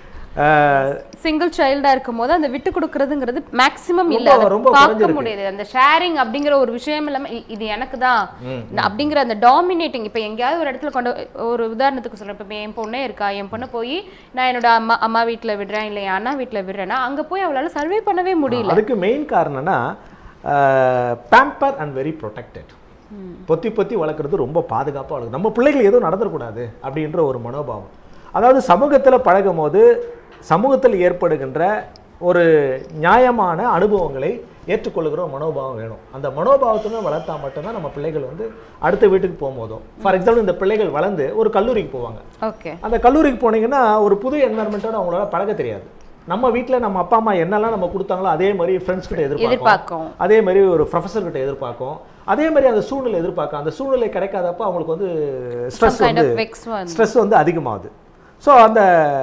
அஹ், சிங்கிள் சைல்டா இருக்கும் போது அந்த விட்டு கொடுக்கறதுங்கிறது மேக்ஸிமம் இல்ல ரொம்ப- அதை ரொம்ப பார்க்க குறைஞ்சிருக்கு. முடியாது அந்த ஷேரிங் அப்படிங்கிற ஒரு விஷயம் இல்லாம இ- இது எனக்கு தான் அப்படிங்கிற அந்த டாமினேட்டிங் இப்ப எங்கேயாவது ஒரு இடத்துல கொண்டு ஒரு உதாரணத்துக்கு சொல்றேன் இப்ப என் பொண்ணே இருக்கா என் பொண்ணு போய் நான் என்னோட அம்மா அம்மா வீட்ல விடுறேன் இல்ல என் அண்ணா வீட்ல விடுறேன்னா அங்க போய் அவளால சர்வே பண்ணவே முடியல அதுக்கு மெயின் காரணம்னா பேம்பர் அண்ட் வெரி ப்ரொடெக்டட் பொத்தி பொத்தி வளர்க்குறது ரொம்ப பாதுகாப்பாக வளர்க்குது நம்ம பிள்ளைகள் எதுவும் நடந்துடக்கூடாது அப்படின்ற ஒரு மனோபாவம் அதாவது சமூகத்தில் பழகும் போது சமூகத்தில் ஏற்படுகின்ற ஒரு நியாயமான அனுபவங்களை ஏற்றுக்கொள்ளுகிற ஒரு மனோபாவம் வேணும் அந்த மனோபாவத்துடன் வளர்த்தா மட்டும்தான் நம்ம பிள்ளைகள் வந்து அடுத்த வீட்டுக்கு போகும்போதும் ஃபார் எக்ஸாம்பிள் இந்த பிள்ளைகள் வளர்ந்து ஒரு கல்லூரிக்கு போவாங்க ஓகே அந்த கல்லூரிக்கு போனீங்கன்னா ஒரு புது என்வரன்மெண்ட்டோட அவங்களால பழக தெரியாது நம்ம வீட்டில் நம்ம அப்பா அம்மா என்னெல்லாம் நம்ம கொடுத்தாங்களோ அதே மாதிரி ஃப்ரெண்ட்ஸ் கிட்ட எதிர்பார்க்கும் எதிர்பார்க்கும் அதே மாதிரி ஒரு ப்ரொஃபஸர் கிட்ட எதிர்பார்க்கும் அதே மாதிரி அந்த சூழ்நிலை எதிர்பார்க்கும் அந்த சூழ்நிலை கிடைக்காதப்ப அவங்களுக்கு வந்து some ஸ்ட்ரெஸ் kind வந்து of vex வந்து ஸ்ட்ரெஸ் வந்து அதிகமாகுது ஸோ அந்த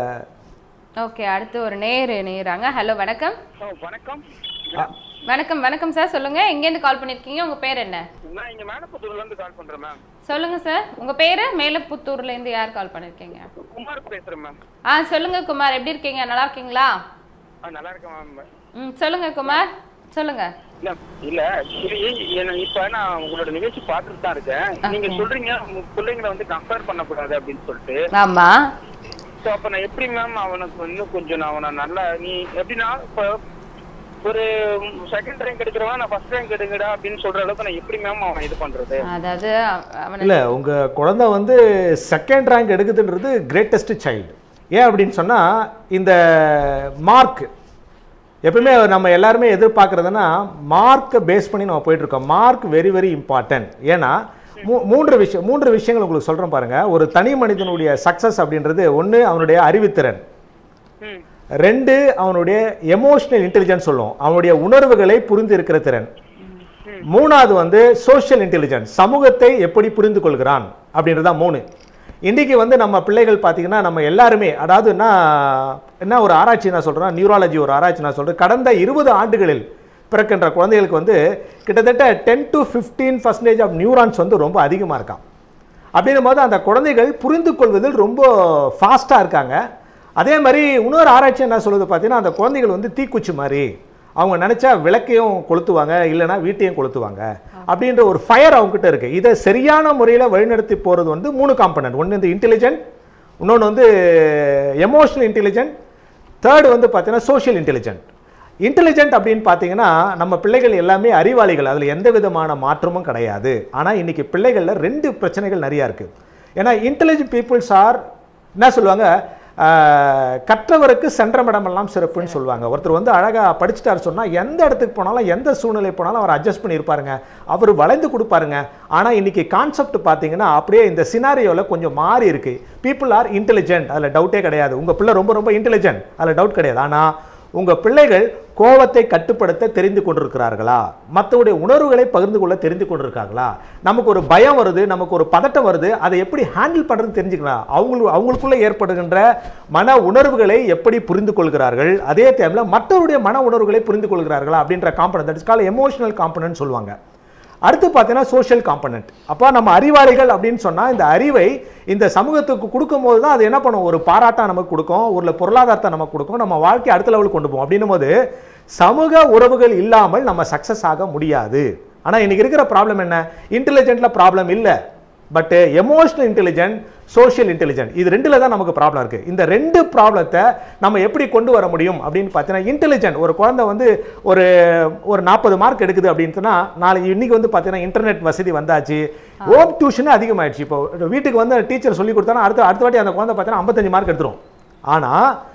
ஓகே அடுத்து ஒரு நேரு நேராங்க ஹலோ வணக்கம் ஓ, வணக்கம் வணக்கம் வணக்கம் சார் சொல்லுங்க எங்கேருந்து கால் பண்ணிருக்கீங்க உங்க பேர் என்ன நான் இங்க மேலப்புத்தூர்ல இருந்து கால் பண்றேன் மேம் சொல்லுங்க சார் உங்க பேரு மேலப்புத்தூர்ல இருந்து யார் கால் பண்ணிருக்கீங்க குமார் பேசுறேன் மேம் ஆ சொல்லுங்க குமார் எப்படி இருக்கீங்க நல்லா இருக்கீங்களா ஆ நல்லா இருக்கேன் மேம் ம் சொல்லுங்க குமார் சொல்லுங்க இல்ல இல்ல இது என்ன இப்ப நான் உங்களோட நிகழ்ச்சி பார்த்துட்டு தான் இருக்கேன் நீங்க Okay. சொல்றீங்க உங்க பிள்ளைங்களை வந்து கம்பேர் பண்ணக்கூடாது அப்படின்னு சொல்லிட்டு ஆமா சோ அப்ப நான் எப்படி மேம் அவனுக்கு இன்னும் கொஞ்சம் நான் அவனை நல்லா நீ எப்படின்னா இப்ப ஒரு செகண்ட் ரேங்க் எடுக்கிறவன் நான் ஃபர்ஸ்ட் ரேங்க் எடுங்கடா அப்படின்னு சொல்ற அளவுக்கு நான் எப்படி மேம் அவனை இது பண்றது அதாவது அவனை இல்லை உங்கள் குழந்தை வந்து செகண்ட் ரேங்க் எடுக்குதுன்றது கிரேட்டஸ்ட் சைல்டு ஏன் அப்படின்னு சொன்னால் இந்த மார்க் எப்பவுமே நம்ம எல்லாருமே எதிர்பார்க்குறதுன்னா மார்க்கை பேஸ் பண்ணி நம்ம போயிட்டுருக்கோம் மார்க் வெரி வெரி இம்பார்ட்டன்ட் ஏன்னா மூ மூன்று விஷயம் மூன்று விஷயங்கள் உங்களுக்கு சொல்கிறேன் பாருங்கள் ஒரு தனி மனிதனுடைய சக்ஸஸ் அப்படின்றது ஒன்று அவனுடைய அறிவுத்திறன் ம் ரெண்டு அவனுடைய எமோஷனல் இன்டெலிஜென்ஸ் சொல்லுவோம் அவனுடைய உணர்வுகளை புரிந்து இருக்கிற திறன் மூணாவது வந்து சோஷியல் இன்டெலிஜென்ஸ் சமூகத்தை எப்படி புரிந்து கொள்கிறான் அப்படின்றது தான் மூணு இன்றைக்கி வந்து நம்ம பிள்ளைகள் பார்த்தீங்கன்னா நம்ம எல்லாருமே அதாவது என்ன என்ன ஒரு ஆராய்ச்சி நான் சொல்கிறேன் நியூராலஜி ஒரு ஆராய்ச்சி நான் சொல்கிறேன் கடந்த இருபது ஆண்டுகளில் பிறக்கின்ற குழந்தைகளுக்கு வந்து கிட்டத்தட்ட ten to fifteen percentage of neurons வந்து ரொம்ப அதிகமாக இருக்கான் அப்படின்னும் போது அந்த குழந்தைகள் புரிந்து கொள்வதில் ரொம்ப ஃபாஸ்ட்டாக இருக்காங்க அதே மாதிரி இன்னொரு ஆராய்ச்சி என்ன சொல்லுது பார்த்தீங்கன்னா அந்த குழந்தைகள் வந்து தீக்குச்சி மாதிரி அவங்க நினச்சா விளக்கையும் கொளுத்துவாங்க இல்லைன்னா வீட்டையும் கொளுத்துவாங்க அப்படின்ற ஒரு ஃபயர் அவங்ககிட்ட இருக்குது இதை சரியான முறையில் வழிநடத்தி போகிறது வந்து மூணு காம்பனன்ட் ஒன்று இந்த இன்டெலிஜென்ட் இன்னொன்று வந்து எமோஷனல் இன்டெலிஜென்ட் தேர்டு வந்து பார்த்தீங்கன்னா சோஷியல் இன்டெலிஜென்ட் இன்டெலிஜென்ட் அப்படின்னு பார்த்தீங்கன்னா நம்ம பிள்ளைகள் எல்லாமே அறிவாளிகள் அதில் எந்த விதமான மாற்றமும் கிடையாது ஆனால் இன்னைக்கு பிள்ளைகளில் ரெண்டு பிரச்சனைகள் நிறையா இருக்குது ஏன்னா இன்டெலிஜென்ட் பீப்புள்ஸ் ஆர் என்ன சொல்லுவாங்க ஆஹ், கற்றவருக்கு சென்றமிடமெல்லாம் சிறப்புன்னு சொல்லுவாங்க ஒருத்தர் வந்து அழகாக படிச்சுட்டாரு சொன்னால் எந்த இடத்துக்கு போனாலும் எந்த சூழ்நிலை போனாலும் அவர் அட்ஜஸ்ட் பண்ணியிருப்பாருங்க அவர் வளைந்து கொடுப்பாருங்க ஆனால் இன்னைக்கு கான்செப்ட் பார்த்தீங்கன்னா அப்படியே இந்த சினாரியோவில் கொஞ்சம் மாறி இருக்கு பீப்புள் ஆர் இன்டெலிஜென்ட் அதில் டவுட்டே கிடையாது உங்கள் பிள்ளை ரொம்ப ரொம்ப இன்டெலிஜென்ட் அதில் டவுட் கிடையாது ஆனால் உங்க பிள்ளைகள் கோபத்தை கட்டுப்படுத்த தெரிந்து கொண்டிருக்கிறார்களா மற்றவருடைய உணர்வுகளை பகிர்ந்து கொள்ள தெரிந்து கொண்டிருக்காங்களா நமக்கு ஒரு பயம் வருது நமக்கு ஒரு பதட்டம் வருது அதை எப்படி ஹேண்டில் பண்றது தெரிஞ்சுக்கலாம் அவங்களுக்கு அவங்களுக்குள்ள ஏற்படுகின்ற மன உணர்வுகளை எப்படி புரிந்து கொள்கிறார்கள் அதே டைம்ல மற்றவருடைய மன உணர்வுகளை புரிந்து கொள்கிறார்களா அப்படின்ற component that is call emotional component சொல்லுவாங்க அடுத்து பார்த்தீங்கன்னா சோஷியல் காம்பனன்ட் அப்போ நம்ம அறிவாளிகள் அப்படின்னு சொன்னால் இந்த அறிவை இந்த சமூகத்துக்கு கொடுக்கும்போது தான் அது என்ன பண்ணும் ஒரு பாராட்டா நமக்கு கொடுக்கும் ஒரு பொருளாதாரத்தை நமக்கு கொடுக்கும் நம்ம வாழ்க்கை அடுத்த லெவலுக்கு கொண்டு போகும் அப்படின்னும் போது சமூக உறவுகள் இல்லாமல் நம்ம சக்ஸஸ் ஆக முடியாது ஆனால் இன்னைக்கு இருக்கிற ப்ராப்ளம் என்ன இன்டெலிஜென்ட்ல ப்ராப்ளம் இல்லை but emotional intelligent social intelligent இது ரெண்டுல தான் நமக்கு ப்ராப்ளம் இருக்கு இந்த ரெண்டு ப்ராப்ளத்தை நம்ம எப்படி கொண்டு வர முடியும் அப்படின்னு பார்த்தீங்கன்னா இன்டெலிஜென்ட் ஒரு குழந்தை வந்து ஒரு ஒரு நாற்பது மார்க் எடுக்குது அப்படின்னு சொன்னா நாளைக்கு இன்னைக்கு வந்து பார்த்தீங்கன்னா இன்டர்நெட் வசதி வந்தாச்சு ஹோம் டியூஷன் அதிகமாயிடுச்சு இப்போ வீட்டுக்கு வந்து டீச்சர் சொல்லி கொடுத்தானா அடுத்த அடுத்த வாட்டி அந்த குழந்தை பார்த்தீங்கன்னா ஐம்பத்தஞ்சு மார்க் எடுத்துரும் ஆனா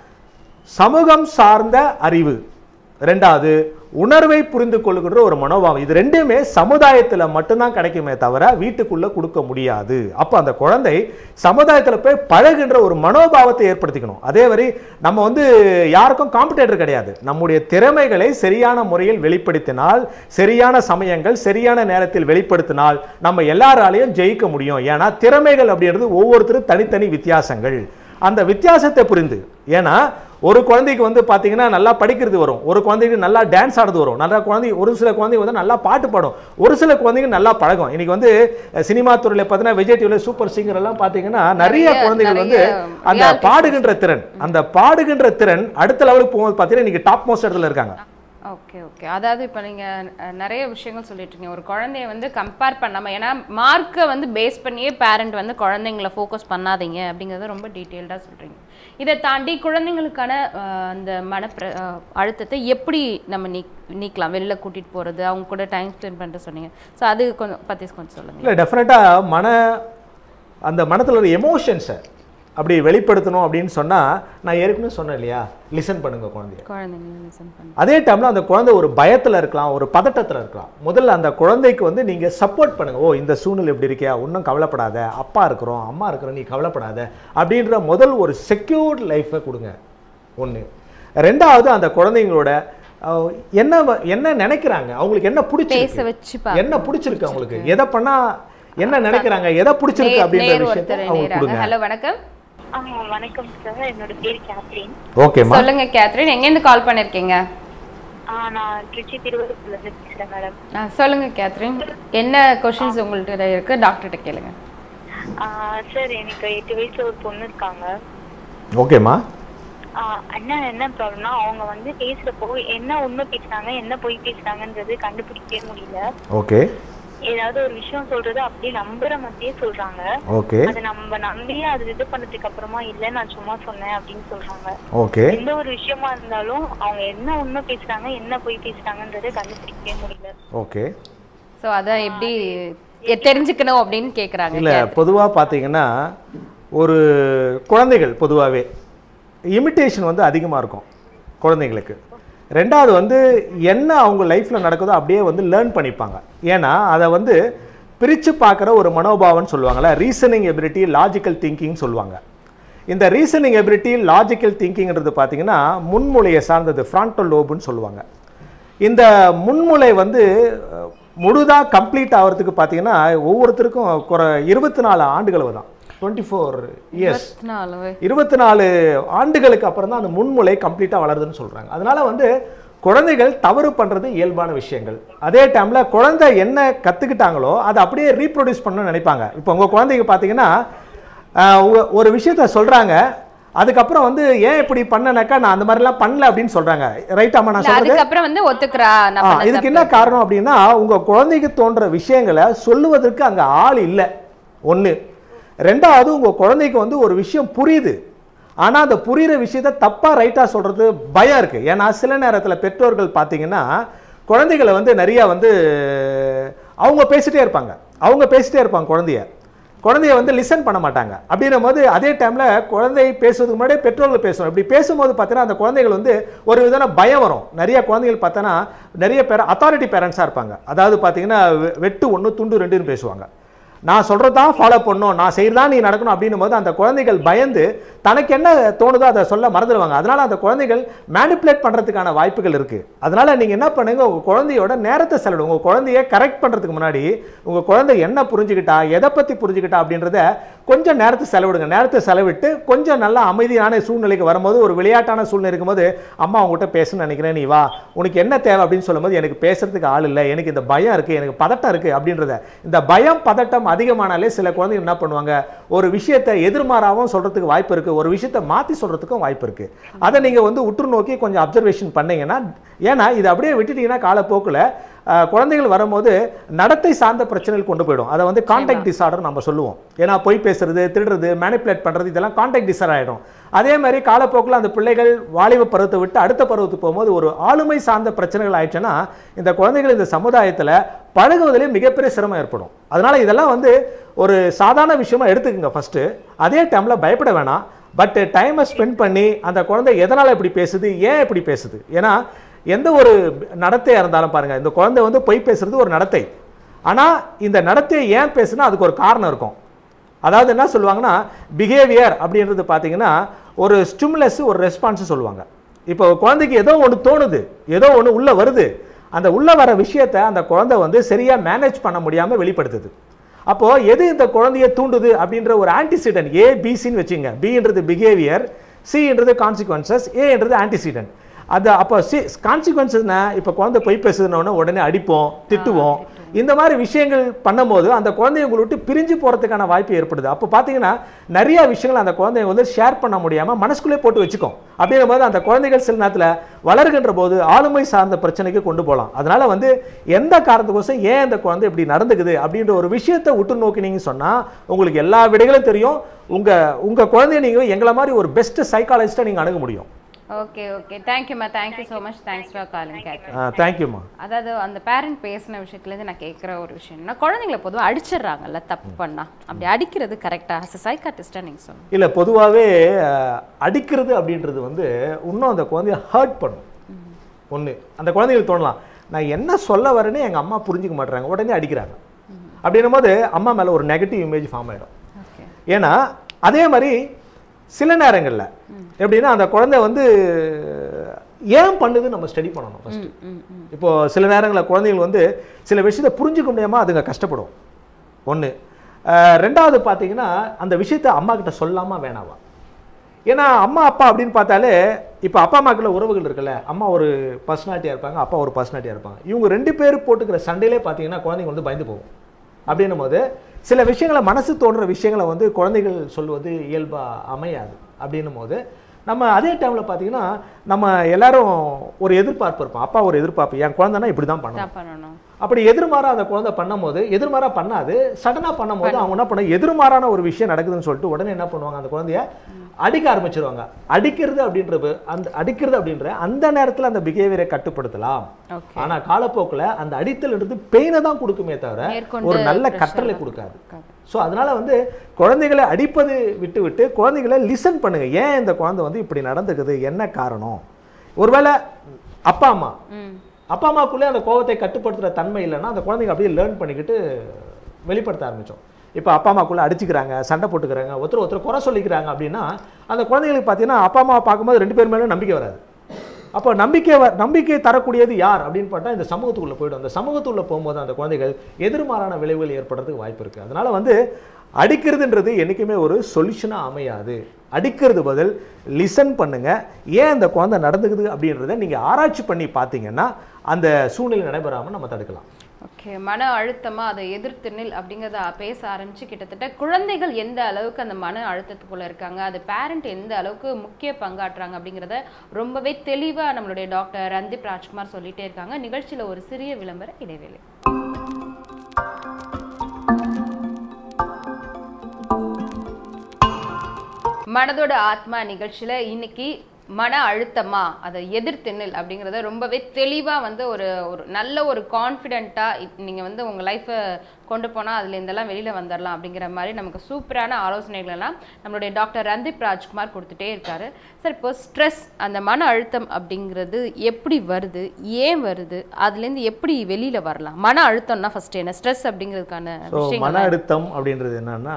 சமூகம் சார்ந்த அறிவு ரெண்டாவது உணர்வை புரிந்து கொள்கின்ற ஒரு மனோபாவம் இது ரெண்டுமே சமுதாயத்தில் மட்டும்தான் கிடைக்குமே தவிர வீட்டுக்குள்ள கொடுக்க முடியாது அப்போ அந்த குழந்தை சமுதாயத்தில் போய் பழகுகின்ற ஒரு மனோபாவத்தை ஏற்படுத்திக்கணும் அதே மாதிரி நம்ம வந்து யாருக்கும் காம்படேட்டர் கிடையாது நம்முடைய திறமைகளை சரியான முறையில் வெளிப்படுத்தினால் சரியான சமயங்கள் சரியான நேரத்தில் வெளிப்படுத்தினால் நம்ம எல்லாராலையும் ஜெயிக்க முடியும் ஏன்னா திறமைகள் அப்படின்றது ஒவ்வொருத்தரும் தனித்தனி வித்தியாசங்கள் அந்த வித்தியாசத்தை புரிந்து ஏன்னா ஒரு குழந்தைக்கு வந்து பார்த்தீங்கன்னா நல்லா படிக்கிறது வரும் ஒரு குழந்தைக்கு நல்லா டான்ஸ் ஆடுறது வரும் நல்லா குழந்தை ஒரு சில குழந்தைங்க வந்து நல்லா பாட்டு பாடும் ஒரு சில குழந்தைங்க நல்லா பழகும் இன்னைக்கு வந்து அஹ், சினிமா துறையில் பார்த்தீங்கன்னா விஜய் டிவியில் சூப்பர் சிங்கர் எல்லாம் பார்த்தீங்கன்னா நிறைய நிறைய- குழந்தைகள் வந்து நிறைய அந்த reality பாடுகின்ற திறன் அந்த பாடுகின்ற திறன் அடுத்த லெவலுக்கு போகும்போது பார்த்தீங்கன்னா இன்னைக்கு டாப் மோஸ்ட் இடத்துல இருக்காங்க ஓகே ஓகே அதாவது இப்போ நீங்கள் நிறைய விஷயங்கள் சொல்லிட்டு இருக்கீங்க ஒரு குழந்தைய வந்து கம்பேர் பண்ணாம ஏன்னா மார்க்கை வந்து பேஸ் பண்ணியே பேரண்ட் வந்து குழந்தைங்கள ஃபோக்கஸ் பண்ணாதீங்க அப்படிங்கிறத ரொம்ப டீட்டெயில்டாக சொல்கிறீங்க இதை தாண்டி குழந்தைங்களுக்கான அஹ், அந்த மன பிர- அஹ், அழுத்தத்தை எப்படி நம்ம நீக் நீக்கலாம் வெளில கூட்டிகிட்டு போகிறது அவங்க கூட டைம் ஸ்பெண்ட் பண்ணிட்டு சொன்னீங்க ஸோ அது கொஞ்சம் பற்றி கொஞ்சம் சொல்லுங்கள் இல்லை டெஃபினட்டாக மன அந்த மனத்தில் ஒரு எமோஷன்ஸை அப்படி வெளிப்படுத்தணும் அப்படின்னு சொன்னால் நான் ஏற்கனவே சொன்னேன் இல்லையா லிசன் பண்ணுங்க குழந்தைய குழந்தைங்க லிசன் பண்ண அதே டைமில் அந்த குழந்தை ஒரு பயத்தில் இருக்கலாம் ஒரு பதட்டத்தில் இருக்கலாம் முதல்ல அந்த குழந்தைக்கு வந்து நீங்கள் சப்போர்ட் பண்ணுங்க ஓ இந்த சூழ்நிலை இப்படி இருக்கியா ஒன்றும் கவலைப்படாத அப்பா இருக்கிறோம் அம்மா இருக்கிறோம் நீ கவலைப்படாத அப்படின்ற முதல் ஒரு செக்யூர்ட் லைஃப்பை கொடுங்க ஒன்று ரெண்டாவது அந்த குழந்தைங்களோட அஹ், என்ன வ- என்ன நினைக்கிறாங்க அவங்களுக்கு என்ன பேச பிடிச்சிருக்கு வச்சு பாருங்க. என்ன பிடிச்சிருக்கு அவங்களுக்கு எதை பண்ணா என்ன நினைக்கிறாங்க எதை பிடிச்சிருக்கு நேர் அப்படின்ற நேர் விஷயத்தை ஒருத்தர் அவங்களுக்கு நேராங்க கொடுங்க ஹலோ வணக்கம் ஆ வணக்கம் சார் என்னோட பேர் கேத்ரின் ஓகேம்மா சொல்லுங்க கேத்ரின் எங்கேருந்து கால் பண்ணிருக்கீங்க ஆ நான் திருச்சி திருவள்ளூர்ல இருந்து பேசுறேன் மேடம் ஆ, சொல்லுங்க கேத்ரின் என்ன கொஷின்ஸ் உங்கள்ட்ட இருக்கு டாக்டர்கிட்ட கேளுங்க ஆ, சார் எனக்கு எட்டு வயசுல ஒரு பொண்ணு இருக்காங்க ஓகேம்மா அண்ணா என்ன ப்ராப்ளம்னா அவங்க வந்து பேசுறப்போ என்ன உண்மை பேசுறாங்க என்ன பொய் பேசுறாங்கன்றது கண்டுபிடிக்கவே முடியல ஓகே ஏதாவது ஒரு விஷயம் சொல்றது அப்படியே நம்புற மாதிரியே சொல்றாங்க ஓகே அதை நம்ம நம்பி அது இது பண்ணதுக்கு அப்புறமா இல்ல நான் சும்மா சொன்னேன் அப்படின்னு சொல்றாங்க ஓகே எந்த ஒரு விஷயமா இருந்தாலும் அவங்க என்ன உண்மை பேசுறாங்க என்ன பொய் பேசுறாங்கன்றதை கண்டுபிடிக்கவே முடியல ஓகே ஸோ அதை எப்படி எ- தெரிஞ்சுக்கணும் அப்படின்னு கேக்குறாங்க இல்லை பொதுவாக பார்த்தீங்கன்னா ஒரு குழந்தைகள் பொதுவாகவே இமிட்டேஷன் வந்து அதிகமாக இருக்கும் குழந்தைங்களுக்கு ரெண்டாவது வந்து என்ன அவங்க லைஃப்பில் நடக்குதோ அப்படியே வந்து லேர்ன் பண்ணிப்பாங்க ஏன்னா அதை வந்து பிரித்து பார்க்குற ஒரு மனோபாவம்னு சொல்லுவாங்கள்ல ரீசனிங் எபிலிட்டி லாஜிக்கல் திங்கிங் சொல்லுவாங்க இந்த ரீசனிங் எபிலிட்டி லாஜிக்கல் திங்கிங்கிறது பார்த்தீங்கன்னா முன்மூளையை சார்ந்தது ஃப்ரான்டல் லோபுன்னு சொல்லுவாங்க இந்த முன்மூளை வந்து அஹ், முழுதா கம்ப்ளீட் ஆகிறதுக்கு பார்த்தீங்கன்னா ஒவ்வொருத்தருக்கும் குறை இருபத்தி நாலு ஆண்டுகள் தான் டுவெண்ட்டி ஃபோர் இயர்ஸ் இருபத்தி நாலு இருபத்தி நாலு ஆண்டுகளுக்கு அப்புறம் தான் அந்த முன்மூளை கம்ப்ளீட்டாக வளருதுன்னு சொல்கிறாங்க அதனால வந்து குழந்தைகள் தவறு பண்ணுறது இயல்பான விஷயங்கள் அதே டைமில் குழந்தை என்ன கற்றுக்கிட்டாங்களோ அதை அப்படியே ரீப்ரொடியூஸ் பண்ணணும்னு நினைப்பாங்க இப்போ உங்கள் குழந்தைங்க பார்த்தீங்கன்னா ஆஹ், உங்க- ஒரு விஷயத்த சொல்கிறாங்க அதுக்கப்புறம் வந்து ஏன் இப்படி பண்ணனாக்கா நான் அந்த மாதிரிலாம் பண்ணல அப்படின்னு சொல்கிறாங்க ரைட்டாமா நான் இல்ல, சொல்றது அதுக்கப்புறம் வந்து ஒத்துக்கிறா நான் ஆ, பண்ண இதுக்கு தப்பு. என்ன காரணம் அப்படின்னா உங்க குழந்தைக்கு தோன்ற விஷயங்களை சொல்லுவதற்கு அங்க ஆள் இல்லை ஒண்ணு ரெண்டாவது உங்க குழந்தைக்கு வந்து ஒரு விஷயம் புரியுது ஆனா அந்த புரியுற விஷயத்த தப்பா ரைட்டா சொல்றது பயம் இருக்கு ஏன்னா சில நேரத்துல பெற்றோர்கள் பாத்தீங்கன்னா குழந்தைகளை வந்து நிறைய வந்து அவங்க பேசிட்டே இருப்பாங்க அவங்க பேசிட்டே இருப்பாங்க குழந்தைய குழந்தைய வந்து லிசன் பண்ண மாட்டாங்க அப்படின்னும் போது அதே டைம்ல குழந்தை பேசுறதுக்கு முன்னாடியே பெற்றோர்கள் பேசணும் இப்படி பேசும்போது பார்த்தீங்கன்னா அந்த குழந்தைகள் வந்து ஒரு விதமான பயம் வரும் நிறைய குழந்தைகள் பார்த்தோன்னா நிறைய பேர் அத்தாரிட்டி பேரண்ட்ஸாக இருப்பாங்க அதாவது பார்த்தீங்கன்னா வெ- வெட்டு ஒன்று துண்டு ரெண்டுன்னு பேசுவாங்க நான் சொல்கிறது தான் ஃபாலோ பண்ணணும் நான் செய்கிறதா நீ நடக்கணும் அப்படின்னும் போது அந்த குழந்தைகள் பயந்து தனக்கு என்ன தோணுதோ அதை சொல்ல மறந்துடுவாங்க அதனால அந்த குழந்தைகள் மேனிப்புலேட் பண்ணுறதுக்கான வாய்ப்புகள் இருக்குது அதனால நீங்கள் என்ன பண்ணுங்க உங்கள் குழந்தையோட நேரத்தை செலவிடுங்க உங்கள் குழந்தைய கரெக்ட் பண்ணுறதுக்கு முன்னாடி உங்கள் குழந்தை என்ன புரிஞ்சுக்கிட்டா எதை பற்றி புரிஞ்சுக்கிட்டா அப்படின்றத கொஞ்சம் நேரத்தை செலவிடுங்க நேரத்தை செலவிட்டு கொஞ்சம் நல்ல அமைதியான சூழ்நிலைக்கு வரும்போது ஒரு விளையாட்டான சூழ்நிலை இருக்கும்போது அம்மா உங்ககிட்ட பேசணும்னு நினைக்கிறேன் நீ வா உனக்கு என்ன தேவை அப்படின்னு சொல்லும்போது எனக்கு பேசுறதுக்கு ஆள் இல்லை எனக்கு இந்த பயம் இருக்குது எனக்கு பதட்டம் இருக்குது அப்படின்றத இந்த பயம் பதட்டம் அதிகமானாலே சில குழந்தைங்க என்ன பண்ணுவாங்க ஒரு விஷயத்தை எதிர்மாறாகவும் சொல்றதுக்கு வாய்ப்பு இருக்கு ஒரு விஷயத்தை மாற்றி சொல்றதுக்கும் வாய்ப்பு இருக்கு அதை நீங்க வந்து உற்று நோக்கி கொஞ்சம் அப்சர்வேஷன் பண்ணீங்கன்னா ஏன்னா இது அப்படியே விட்டுட்டீங்கன்னா காலப்போக்கில் அஹ், குழந்தைகள் வரும்போது நடத்தை சார்ந்த பிரச்சனைகள் கொண்டு போயிடும் அதை வந்து கான்டாக்ட் டிசார்டர் நம்ம சொல்லுவோம் ஏன்னா பொய் பேசுறது திருடுறது மேனிப்புலேட் பண்றது இதெல்லாம் கான்டாக்ட் டிசார்டர் ஆயிடும் அதே மாதிரி காலப்போக்கில் அந்த பிள்ளைகள் வாலிப பருவத்தை விட்டு அடுத்த பருவத்துக்கு போகும்போது ஒரு ஆளுமை சார்ந்த பிரச்சனைகள் ஆயிடுச்சுன்னா இந்த குழந்தைகள் இந்த சமுதாயத்தில் பழகுவதிலே மிகப்பெரிய சிரமம் ஏற்படும் அதனால இதெல்லாம் வந்து ஒரு சாதாரண விஷயமா எடுத்துக்கங்க ஃபர்ஸ்ட் அதே டைம்ல பயப்பட வேணாம் பட் டைமை ஸ்பெண்ட் பண்ணி அந்த குழந்தை எதனால் இப்படி பேசுது ஏன் இப்படி பேசுது ஏன்னா எந்த ஒரு நடத்தையாக இருந்தாலும் பாருங்க இந்த குழந்தை வந்து பொய் பேசுறது ஒரு நடத்தை ஆனால் இந்த நடத்தையை ஏன் பேசுனா அதுக்கு ஒரு காரணம் இருக்கும் அதாவது என்ன சொல்லுவாங்கன்னா பிஹேவியர் அப்படின்றது பார்த்தீங்கன்னா ஒரு ஸ்டிமுலஸ் ஒரு ரெஸ்பான்ஸ் சொல்லுவாங்க இப்போ குழந்தைக்கு ஏதோ ஒன்று தோணுது ஏதோ ஒன்று உள்ளே வருது அந்த உள்ளே வர விஷயத்தை அந்த குழந்தை வந்து சரியாக மேனேஜ் பண்ண முடியாமல் வெளிப்படுத்துது அப்போ எது இந்த குழந்தைய தூண்டுது அப்படின்ற ஒரு ஆன்டிசிடென்ட் ஏ பிசின்னு வச்சுங்க பின்றது பிஹேவியர் சின்றது கான்சிக்வன்சஸ் ஏன்றது ஆன்டிசிடென்ட் அது அப்போ சி கான்சிக்வன்சஸ்னா இப்போ குழந்தை பொய் பேசுதுன்னு உடனே அடிப்போம் திட்டுவோம் இந்த மாதிரி விஷயங்கள் பண்ணும்போது அந்த குழந்தைய உங்களை விட்டு பிரிஞ்சு போகிறதுக்கான வாய்ப்பு ஏற்படுது அப்போ பார்த்தீங்கன்னா நிறைய விஷயங்கள் அந்த குழந்தைய வந்து ஷேர் பண்ண முடியாமல் மனசுக்குள்ளே போட்டு வச்சுக்கும் அப்படின்ற போது அந்த குழந்தைகள் சில நேரத்தில் வளர்கின்ற போது ஆளுமை சார்ந்த பிரச்சனைக்கு கொண்டு போகலாம் அதனால வந்து எந்த காரணத்துக்கோசம் ஏன் இந்த குழந்தை இப்படி நடந்துக்குது அப்படின்ற ஒரு விஷயத்தை உற்று நோக்கினீங்க சொன்னால் உங்களுக்கு எல்லா விடைகளும் தெரியும் உங்கள் உங்கள் குழந்தைய நீங்கள் எங்களை மாதிரி ஒரு பெஸ்ட் சைக்காலஜிஸ்ட்டை நீங்கள் அணுக முடியும் ஓகே ஓகே தேங்க்யூம்மா thank you so much thanks for calling கேட்க தேங்க்யூம்மா அதாவது அந்த பேரண்ட் பேசின விஷயத்துலேருந்து நான் கேட்குற ஒரு விஷயம்னா குழந்தைங்கள பொதுவாக அடிச்சிடுறாங்கல்ல தப்பு பண்ணா அப்படி அடிக்கிறது கரெக்டா அஸ் சைக்காட்டிஸ்டாக நீங்கள் சொல்லுங்கள் இல்லை பொதுவாகவே அடிக்கிறது அப்படின்றது வந்து இன்னும் அந்த குழந்தைய ஹர்ட் பண்ணும் ஒன்று அந்த குழந்தைகளுக்கு தோணலாம் நான் என்ன சொல்ல வரேன்னு எங்கள் அம்மா புரிஞ்சுக்க மாட்டேறாங்க உடனே அடிக்கிறாங்க அப்படின்னும் போது அம்மா மேலே ஒரு நெகட்டிவ் இமேஜ் ஃபார்ம் ஆகிடும் ஓகே ஏன்னா அதே மாதிரி சில நேரங்களில் எப்படின்னா அந்த குழந்தை வந்து ஏன் பண்ணுது நம்ம ஸ்டடி பண்ணணும் ஃபர்ஸ்ட் ம் ம் இப்போ சில நேரங்களில் குழந்தைகள் வந்து சில விஷயத்தை புரிஞ்சுக்க முடியாமல் அதுங்க கஷ்டப்படும் ஒன்று ரெண்டாவது பார்த்தீங்கன்னா அந்த விஷயத்தை அம்மா கிட்ட சொல்லாமா வேணாவா ஏன்னா அம்மா அப்பா அப்படின்னு பார்த்தாலே இப்போ அப்பா அம்மாக்குள்ள உறவுகள் இருக்குல்ல அம்மா ஒரு பர்சனாலிட்டியாக இருப்பாங்க அப்பா ஒரு பர்சனாலிட்டியாக இருப்பாங்க இவங்க ரெண்டு பேர் போட்டுக்கிற சண்டையிலே பார்த்தீங்கன்னா குழந்தைங்க வந்து பயந்து போகும் அப்படின்னும் போது சில விஷயங்களை மனசு தோன்ற விஷயங்களை வந்து குழந்தைகள் சொல்வது இயல்பாக அமையாது அப்படின்னும் போது நம்ம அதே டைமில் பார்த்தீங்கன்னா நம்ம எல்லாரும் ஒரு எதிர்பார்ப்பு இருப்போம் அப்பா ஒரு எதிர்பார்ப்பு என் குழந்தைன்னா இப்படி தான் பண்ணணும் தான் பண்ணணும் அப்படி எதிர்மாறா அந்த குழந்தை பண்ணும்போது எதிர்மாறா பண்ணாது சடனா பண்ணும்போது அவங்க என்ன பண்ண எதிர்மாறான ஒரு விஷயம் நடக்குதுன்னு சொல்லிட்டு உடனே என்ன பண்ணுவாங்க அந்த குழந்தைய அடிக்க ஆரம்பிச்சிருவாங்க அடிக்கிறது அப்படின்றது அந்த அடிக்கிறது அப்படின்ற அந்த நேரத்துல அந்த பிஹேவியரை கட்டுப்படுத்தலாம் ஓகே ஆனா காலப்போக்குல அந்த அடித்தல்ன்றது பெயினை தான் கொடுக்குமே தவிர மேற்கொண்டு ஒரு நல்ல pressure கற்றலை தான் கொடுக்காது கொடுக்காது. ஸோ அதனால வந்து குழந்தைகளை அடிப்பது விட்டு விட்டு குழந்தைகளை லிசன் பண்ணுங்க ஏன் இந்த குழந்தை வந்து இப்படி நடந்துக்குது என்ன காரணம் ஒருவேளை அப்பா அம்மா ம் அப்பா அம்மாக்குள்ளே அந்த கோவத்தை கட்டுப்படுத்துற தன்மை இல்லைன்னா அந்த குழந்தைங்க அப்படியே லேர்ன் பண்ணிக்கிட்டு வெளிப்படுத்த ஆரம்பிச்சோம் இப்போ அப்பா அம்மாக்குள்ளே அடிச்சுக்கிறாங்க சண்டை போட்டுக்கிறாங்க ஒருத்தர் ஒருத்தர் குறை சொல்லிக்கிறாங்க அப்படின்னா அந்த குழந்தைங்களுக்கு பார்த்தீங்கன்னா அப்பா அம்மாவை பார்க்கும்போது ரெண்டு பேர் மேலும் நம்பிக்கை வராது அப்போ நம்பிக்கை வ- நம்பிக்கை தரக்கூடியது யார் அப்படின்னு பார்த்தா இந்த சமூகத்துக்குள்ளே போயிடும் அந்த சமூகத்துக்குள்ளே போகும்போது அந்த குழந்தைகள் எதிர்மாறான விளைவுகள் ஏற்படுறதுக்கு வாய்ப்பு இருக்குது அதனால வந்து அடிக்கிறதுன்றது என்றைக்குமே ஒரு சொல்யூஷனாக அமையாது அடிக்கிறது பதில் லிசன் பண்ணுங்க ஏன் அந்த குழந்தை நடந்துக்குது அப்படின்றத நீங்கள் ஆராய்ச்சி பண்ணி பார்த்தீங்கன்னா அந்த சூழ்நிலை நடைபெறாமல் நம்ம தடுக்கலாம் ஓகே மன அழுத்தமா அதை எதிர்த்து நில் அப்படிங்கறத பேச ஆரம்பிச்சு கிட்டத்தட்ட குழந்தைகள் எந்த அளவுக்கு அந்த மன அழுத்தத்துக்குள்ள இருக்காங்க அது பேரண்ட் எந்த அளவுக்கு முக்கிய பங்காற்றுறாங்க அப்படிங்கறத ரொம்பவே தெளிவா நம்மளுடைய டாக்டர் ரந்தீப் ராஜ்குமார் சொல்லிட்டே இருக்காங்க நிகழ்ச்சியில ஒரு சிறிய விளம்பர இடைவேளை மனதோட ஆத்மா நிகழ்ச்சியில இன்னைக்கு மன அழுத்தமா அதை எதிர்த்து நில் அப்படிங்கறத ரொம்பவே தெளிவா வந்து ஒரு ஒரு நல்ல ஒரு கான்ஃபிடென்ட்டா நீங்க வந்து உங்க லைஃப்பை கொண்டு போனா அதுல இருந்தெல்லாம் வெளியில வந்துடலாம் அப்படிங்கிற மாதிரி நமக்கு சூப்பரான ஆலோசனைகள் எல்லாம் நம்மளுடைய டாக்டர் ரந்தீப் ராஜ்குமார் கொடுத்துட்டே இருக்காரு சார் இப்போ ஸ்ட்ரெஸ் அந்த மன அழுத்தம் அப்படிங்கிறது எப்படி வருது ஏன் வருது அதுலேருந்து எப்படி வெளியில வரலாம் மன அழுத்தம்னா ஃபர்ஸ்ட் என்ன ஸ்ட்ரெஸ் அப்படிங்கிறதுக்கான ஸோ மன விஷயங்கள் அழுத்தம் அப்படின்றது என்னன்னா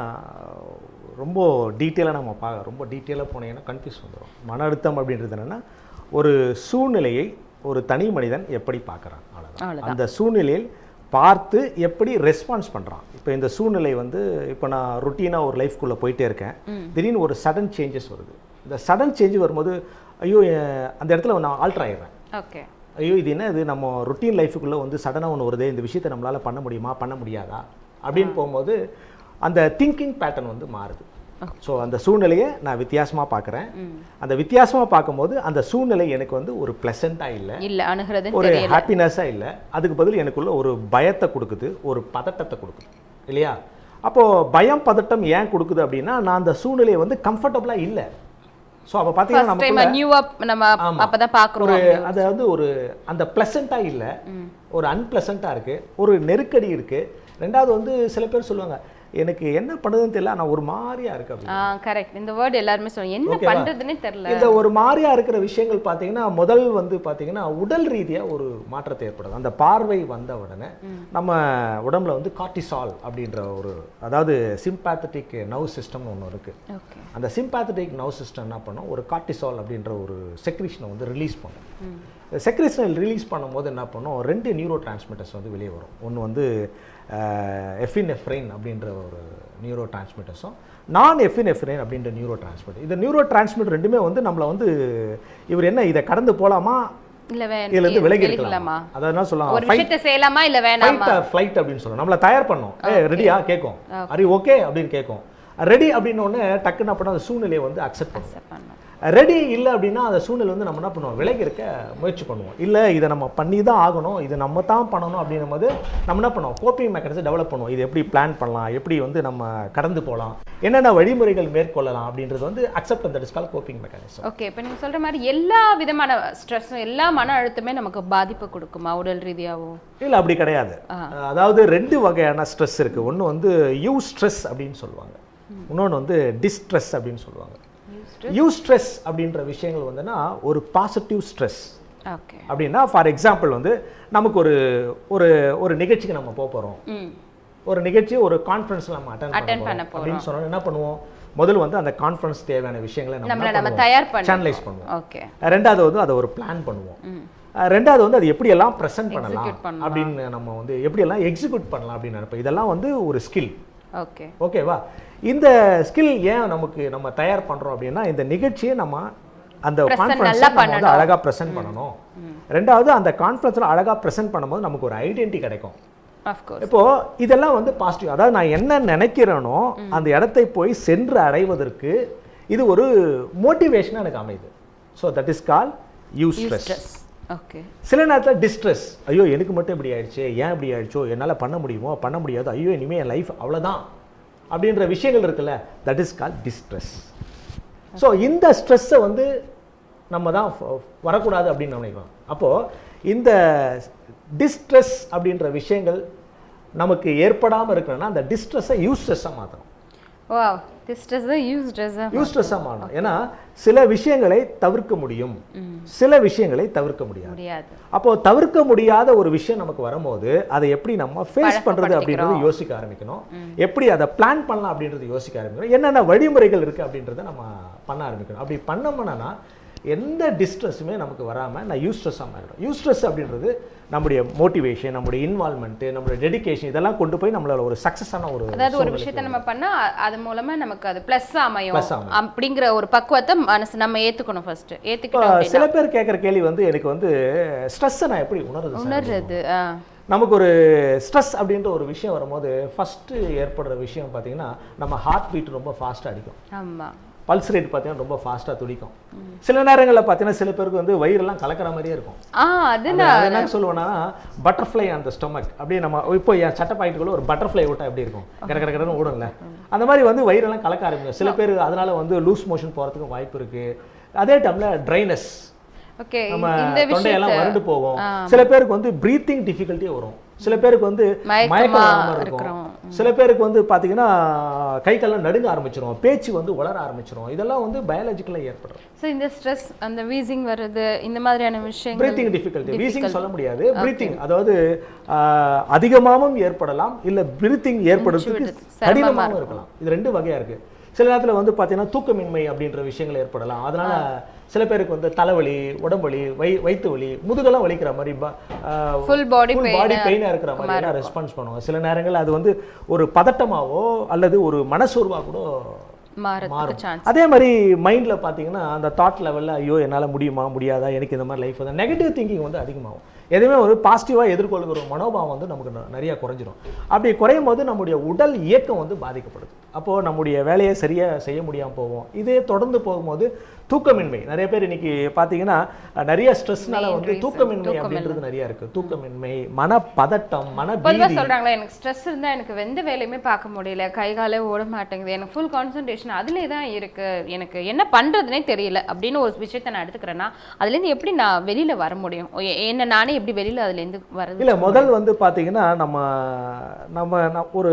ரொம்ப டீட்டெயிலாக நம்ம பார்க்க ரொம்ப டீட்டெயிலாக போனீங்கன்னா கன்ஃபியூஸ் வந்துடும் மன அழுத்தம் அப்படின்றது என்னன்னா ஒரு சூழ்நிலையை ஒரு தனி மனிதன் எப்படி பார்க்குறான் அவ்வளோதான் அவ்வளவுதான். அந்த சூழ்நிலையில் பார்த்து எப்படி ரெஸ்பான்ஸ் பண்ணுறான் இப்போ இந்த சூழ்நிலை வந்து இப்போ நான் ருட்டீனாக ஒரு லைஃப்குள்ளே போயிட்டே இருக்கேன் திடீர்னு ஒரு சடன் சேஞ்சஸ் வருது இந்த சடன் சேஞ்ச் வரும்போது ஐயோ எ- அந்த இடத்துல நான் ஆல்டர் ஆயிடுறேன் ஓகே ஐயோ இது என்ன இது நம்ம ருட்டீன் லைஃபுக்குள்ளே வந்து சடனாக ஒன்று வருது இந்த விஷயத்தை நம்மளால் பண்ண முடியுமா பண்ண முடியாதா அப்படின்னு போகும்போது அந்த திங்கிங் பேட்டர்ன் வந்து மாறுது ஸோ அந்த சூழ்நிலையை நான் வித்தியாசமாக பார்க்குறேன் அந்த வித்தியாசமாக பார்க்கும்போது அந்த சூழ்நிலை எனக்கு வந்து ஒரு ப்ளசண்ட்டாக இல்லை இல்ல அணுகிறதுன்னு ஒரு தெரியல ஹாப்பினஸ்ஸாக இல்லை அதுக்கு பதில் எனக்குள்ள ஒரு பயத்தை கொடுக்குது ஒரு பதட்டத்தை கொடுக்குது இல்லையா அப்போது பயம் பதட்டம் ஏன் கொடுக்குது அப்படின்னா நான் அந்த சூழ்நிலையை வந்து கம்ஃபர்டபுளாக இல்லை ஸோ அப்போ பார்த்தீங்கன்னா ஃபர்ஸ்ட் டைம் நமக்குள்ள நியூவா நம்ம ஆமா. அப்பதான் பாக்குறோம் ஒரு அதாவது ஒரு அந்த ப்ளசண்ட்டாக இல்லை ஒரு அன்பிளசண்ட்டாக இருக்குது ஒரு நெருக்கடி இருக்குது ரெண்டாவது வந்து சில பேர் சொல்லுவாங்க எனக்கு என்ன பண்ணுறதுன்னு தெரியல ஆனால் ஒரு மாதிரியா இருக்கு அப்படின்னு ஆ கரெக்ட் இந்த வேர்ட் எல்லாருமே சொல்லுவாங்க என்ன ஓகேவா? பண்றதுன்னே தெரியல இந்த ஒரு மாதிரியா இருக்கிற விஷயங்கள் பார்த்தீங்கன்னா முதல் வந்து பார்த்தீங்கன்னா உடல் ரீதியா ஒரு மாற்றத்தை ஏற்படுது அந்த பார்வை வந்த உடனே நம்ம உடம்புல வந்து கார்டிசால் அப்படின்ற ஒரு அதாவது சிம்பாத்தட்டிக் நர்வ் சிஸ்டம்னு ஒன்று இருக்கு ஓகே அந்த சிம்பாத்தட்டிக் நர்வ் சிஸ்டம் என்ன பண்ணும் ஒரு கார்டிசால் அப்படின்ற ஒரு செக்ரிஷனை வந்து ரிலீஸ் பண்ணும் செக்ரிஷனை ரிலீஸ் பண்ணும்போது என்ன பண்ணும் ரெண்டு நியூரோ டிரான்ஸ்மிட்டர்ஸ் வந்து வெளியே வரும் ஒன்று வந்து எஃபினெஃப்ரைன் அப்படின்ற ஒரு நியூரோ டிரான்ஸ்மிட்டர்ஸும் நான் எஃபினெஃப்ரைன் அப்படின்ற நியூரோ டிரான்ஸ்மிட்டர் இந்த நியூரோ டிரான்ஸ்மிட்டர் ரெண்டுமே வந்து நம்மளை வந்து இவர் என்ன இதை கடந்து போகலாமா இல்ல இதுல இருந்து விலகி விலகிக்கலாமா இருக்கலாமா அதாவது என்ன ஒரு சொல்லலாம் விஷயத்தை செய்யலாமா இல்ல வேணாமா ஃபைட் ஆர் ஃப்ளைட் அப்படின்னு சொல்லுவோம் நம்மளை தயார் பண்ணோம் ஏ ரெடியா கேட்கும் அரி ஓகே அப்படின்னு கேட்கும் ரெடி அப்படின்னு உடனே டக்குன்னு அப்படின்னா அந்த சூழ்நிலையை வந்து அக்செப்ட் பண்ணும் Accept பண்ணணும். ரெடி இல்லை அப்படின்னா அந்த சூழ்நிலை வந்து நம்ம என்ன பண்ணுவோம் விலகி இருக்க முயற்சி பண்ணுவோம் இல்லை இதை நம்ம பண்ணி தான் ஆகணும் இது நம்ம தான் பண்ணணும் அப்படின்னும் போது நம்ம என்ன பண்ணுவோம் கோப்பிங் மெக்கானிசம் டெவலப் பண்ணுவோம் இது எப்படி பிளான் பண்ணலாம் எப்படி வந்து நம்ம கடந்து போகலாம் என்னென்ன வழிமுறைகள் மேற்கொள்ளலாம் அப்படின்றது வந்து அக்செப்ட் அந்த டிஸ்கால் கோப்பிங் மெக்கானிசம் ஓகே இப்போ நீங்க சொல்ற மாதிரி எல்லா விதமான ஸ்ட்ரெஸ்ஸும் எல்லா மன அழுத்தமே நமக்கு பாதிப்பு கொடுக்குமா உடல் ரீதியாவோ இல்லை அப்படி கிடையாது அதாவது ரெண்டு வகையான ஸ்ட்ரெஸ் இருக்கு ஒன்று வந்து யூ ஸ்ட்ரெஸ் அப்படின்னு சொல்லுவாங்க இன்னொன்று வந்து டிஸ்ட்ரெஸ் அப்படின்னு சொல்லுவாங்க யூ ஸ்ட்ரெஸ் அப்படின்ற விஷயங்கள் வந்துன்னா ஒரு பாசிட்டிவ் ஸ்ட்ரெஸ் ஓகே அப்படின்னா ஃபார் எக்ஸாம்பிள் வந்து நமக்கு ஒரு ஒரு ஒரு நிகழ்ச்சிக்கு நம்ம போக போகிறோம் ம் ஒரு நிகழ்ச்சி ஒரு கான்ஃபரன்ஸில் நம்ம அட்டன் Attend பண்ண பண்ண போகிறோம் அப்படின்னு சொன்னோம் என்ன பண்ணுவோம் முதல் வந்து அந்த கான்ஃபரன்ஸ் தேவையான விஷயங்களை நம்மள நம்ம நம்ம தயார் பண்ணி சேனலைஸ் பண்ணுவோம் ஓகே ரெண்டாவது வந்து அதை ஒரு பிளான் பண்ணுவோம் அஹ் ரெண்டாவது வந்து அது எப்படியெல்லாம் ப்ரெசென்ட் பண்ணலாம் அப்படின்னு நம்ம வந்து எப்படியெல்லாம் எக்ஸிக்யூட் பண்ணலாம் அப்படின்னு நினைப்போம் இதெல்லாம் வந்து ஒரு ஸ்கில் ஓகே ஓகேவா இந்த ஸ்கில் ஏன் நமக்கு நம்ம தயார் பண்றோம் அப்படின்னா இந்த நிகழ்ச்சியை நம்ம அந்த Present கான்ஃபரன்ஸ் நல்லா நம்ம வந்து அழகா ப்ரெசென்ட் பண்ணணும் ரெண்டாவது அந்த கான்ஃபரன்ஸ்ல அழகா ப்ரெசென்ட் பண்ணும்போது நமக்கு ஒரு ஐடென்டி கிடைக்கும் ஆஃப்கோர்ஸ் இப்போ இதெல்லாம் வந்து பாசிட்டிவ் அதாவது நான் என்ன நினைக்கிறேனோ அந்த இடத்தை போய் சென்று அடைவதற்கு இது ஒரு மோட்டிவேஷனாக எனக்கு அமையுது so that is call eustress stress okay சில நேரத்தில் டிஸ்ட்ரெஸ் ஐயோ எனக்கு மட்டும் இப்படி ஆயிடுச்சு ஏன் இப்படி ஆயிடுச்சோ என்னால் பண்ண முடியுமோ பண்ண முடியாது ஐயோ இனிமேல் என் லைஃப் அவ்வளோதான் அப்படின்ற விஷயங்கள் இருக்குல்ல that is call distress so இந்த ஸ்ட்ரெஸ்ஸை வந்து நம்ம தான் ஃப- வரக்கூடாது அப்படின்னு நினைக்கிறோம் அப்போது இந்த டிஸ்ட்ரெஸ் அப்படின்ற விஷயங்கள் நமக்கு ஏற்படாமல் இருக்கணும்னா அந்த டிஸ்ட்ரெஸ்ஸை யூஸ் ஸ்ட்ரெஸ்ஸாக மாற்றணும் வா திஸ் ஸ்ட்ரெஸ் யூஸ் ஸ்ட்ரெஸ் யூஸ் ஸ்ட்ரெஸ்ஸாக மாறணும் ஏன்னா சில விஷயங்களை தவிர்க்க முடியும் சில விஷயங்களை தவிர்க்க முடியாது முடியாது அப்போ தவிர்க்க முடியாத ஒரு விஷயம் நமக்கு வரும்போது அதை எப்படி நம்ம ஃபேஸ் பண்றது அப்படின்றது யோசிக்க ஆரம்பிக்கணும் எப்படி அதை பிளான் பண்ணலாம் அப்படின்றது யோசிக்க ஆரம்பிக்கணும் என்னென்ன வழிமுறைகள் இருக்கு அப்படின்றத நம்ம பண்ண ஆரம்பிக்கணும் அப்படி பண்ணோம்னா எந்த டிஸ்ட்ரெஸ்ஸுமே நமக்கு வராம நான் யூஸ் ஸ்ட்ரெஸ்ஸாக மாறிடும் யூஸ் ஸ்ட்ரெஸ் அப்படின்றது நம்முடைய மோட்டிவேஷன் நம்முடைய இன்வால்மெண்ட்டு நம்மளுடைய டெடிகேஷன் இதெல்லாம் கொண்டு போய் நம்மளோட ஒரு சக்ஸஸான ஒரு அதாவது ஒரு விஷயத்த நம்ம பண்ணா அ- அது மூலமா நமக்கு அது பிளஸ் அமையும் Plus அமையும். அப்படிங்கிற ஒரு பக்குவத்தை மனசு நம்ம ஏத்துக்கணும் ஃபர்ஸ்ட் இப்போ ஏத்துக்கிட்டோம் அப்படின்னா சில பேர் கேட்குற கேள்வி வந்து எனக்கு வந்து ஸ்ட்ரெஸ்ஸை நான் எப்படி உணருது சார் உணர்றது ஆ. நமக்கு ஒரு ஸ்ட்ரெஸ் அப்படின்ற ஒரு விஷயம் வரும்போது ஃபஸ்ட்டு ஏற்படுற விஷயம் பார்த்தீங்கன்னா நம்ம ஹார்ட் பீட் ரொம்ப ஃபாஸ்ட்டாக அடிக்கும் ஆமா பல்ஸ் ரேட் பார்த்தீங்கன்னா ரொம்ப ஃபாஸ்ட்டாக துடிக்கும் சில நேரங்களில் பார்த்தீங்கன்னா சில பேருக்கு வந்து வயிறெல்லாம் கலக்கிற மாதிரியே இருக்கும் ஆ அது அது அது என்ன சொல்லுவேன்னா பட்டர்ஃப்ளை அந்த ஸ்டொமக் அப்படியே நம்ம இப்போ என் சட்டை பாக்கெட்டுக்குள்ள ஒரு பட்டர்ஃப்ளை விட்டா எப்படி இருக்கும் கட கட கடன்னு ஓடும்ல அந்த மாதிரி வந்து வயிறெல்லாம் கலக்க ஆரம்பிக்கும் சில பேர் அதனால வந்து லூஸ் மோஷன் போகிறதுக்கும் வாய்ப்பு இருக்கு அதே டைமில் ட்ரைனஸ் ஓகே நம்ம இந்த தொண்டையெல்லாம் விஷயத்த வறண்டு போகும் சில பேருக்கு வந்து பிரீத்திங் டிஃபிகல்ட்டி வரும் சில பேருக்கு வந்து மயக்கமா மயக்கம் வராம இருக்கும் இருக்கிறோம். சில பேருக்கு வந்து பாத்தீங்கன்னா கை கால்லாம் நடுங்க ஆரம்பிச்சிரும் பேச்சு வந்து உளர ஆரம்பிச்சிரும் இதெல்லாம் வந்து பயாலஜிக்கலாக ஏற்படும் சோ இந்த ஸ்ட்ரெஸ் அந்த வீசிங் வர்றது இந்த மாதிரியான விஷயங்கள் பிரீத்திங் டிஃபிகல்ட்டி வீசிங் சொல்ல முடியாது பிரீத்திங் அதாவது ஆஹ், அதிகமாகவும் ஏற்படலாம் இல்ல பிரீத்திங் ஏற்படுறதுக்கு விடுறது, சிரமமா கடினமாகவும் இருக்கலாம் இது ரெண்டு வகையா இருக்கு சில நேரத்துல வந்து பாத்தீங்கன்னா தூக்கமின்மை அப்படின்ற விஷயங்கள் ஏற்படலாம் அதனால சில பேருக்கு வந்து தலைவலி உடம்புவலி வை வயிற்று வலி முதுகெல்லாம் வலிக்கிற மாதிரி Full body pain பாடி பெயினாக இருக்கிற மாதிரி எல்லாம் ரெஸ்பான்ஸ் பண்ணுவாங்க சில நேரங்கள் அது வந்து ஒரு பதட்டமாவோ அல்லது ஒரு மனசோர்வா கூட மாறதுக்கு மாறும் சான்ஸ் அதே மாதிரி மைண்ட்ல பாத்தீங்கன்னா அந்த தாட் லெவல்ல ஐயோ என்னால முடியுமா முடியாதா எனக்கு இந்த மாதிரி லைஃப் வந்து நெகட்டிவ் திங்கிங் வந்து அதிகமாகும் எதுவுமே ஒரு பாசிட்டிவாக எதிர்கொள்கிற மனோபாவம் வந்து நமக்கு ந- நிறைய குறைஞ்சிரும் அப்படி குறையும் போது நம்முடைய உடல் இயக்கம் வந்து பாதிக்கப்படுது அப்போ நம்முடைய வேலையை சரியா செய்ய முடியாம போவோம் இதே தொடர்ந்து போகும்போது தூக்கமின்மை நிறைய பேர் இன்னைக்கு பாத்தீங்கன்னா அஹ், நிறைய ஸ்ட்ரெஸ்னால Main வந்து reason, தூக்கமின்மை தூக்கமின்மை. அப்படின்றது நிறைய இருக்கு தூக்கமின்மை மனப்பதட்டம் மன பொதுவா பீதி சொல்றாங்களா எனக்கு ஸ்ட்ரெஸ் இருந்தா எனக்கு எந்த வேலையுமே பார்க்க முடியல கை காலே ஓட மாட்டேங்குது எனக்கு ஃபுல் கான்சன்ட்ரேஷன் அதுலயே தான் இருக்கு எனக்கு என்ன பண்றதுனே தெரியல அப்படின்னு ஒரு விஷயத்தை நான் எடுத்துக்கிறேன்னா அதுல இருந்து எப்படி நான் வெளியில வர முடியும் ஓ, எ- என்ன நானே எப்படி வெளியில அதுல இருந்து வரது இல்ல முதல் வந்து பாத்தீங்கன்னா நம்ம நம்ம ந- ஒரு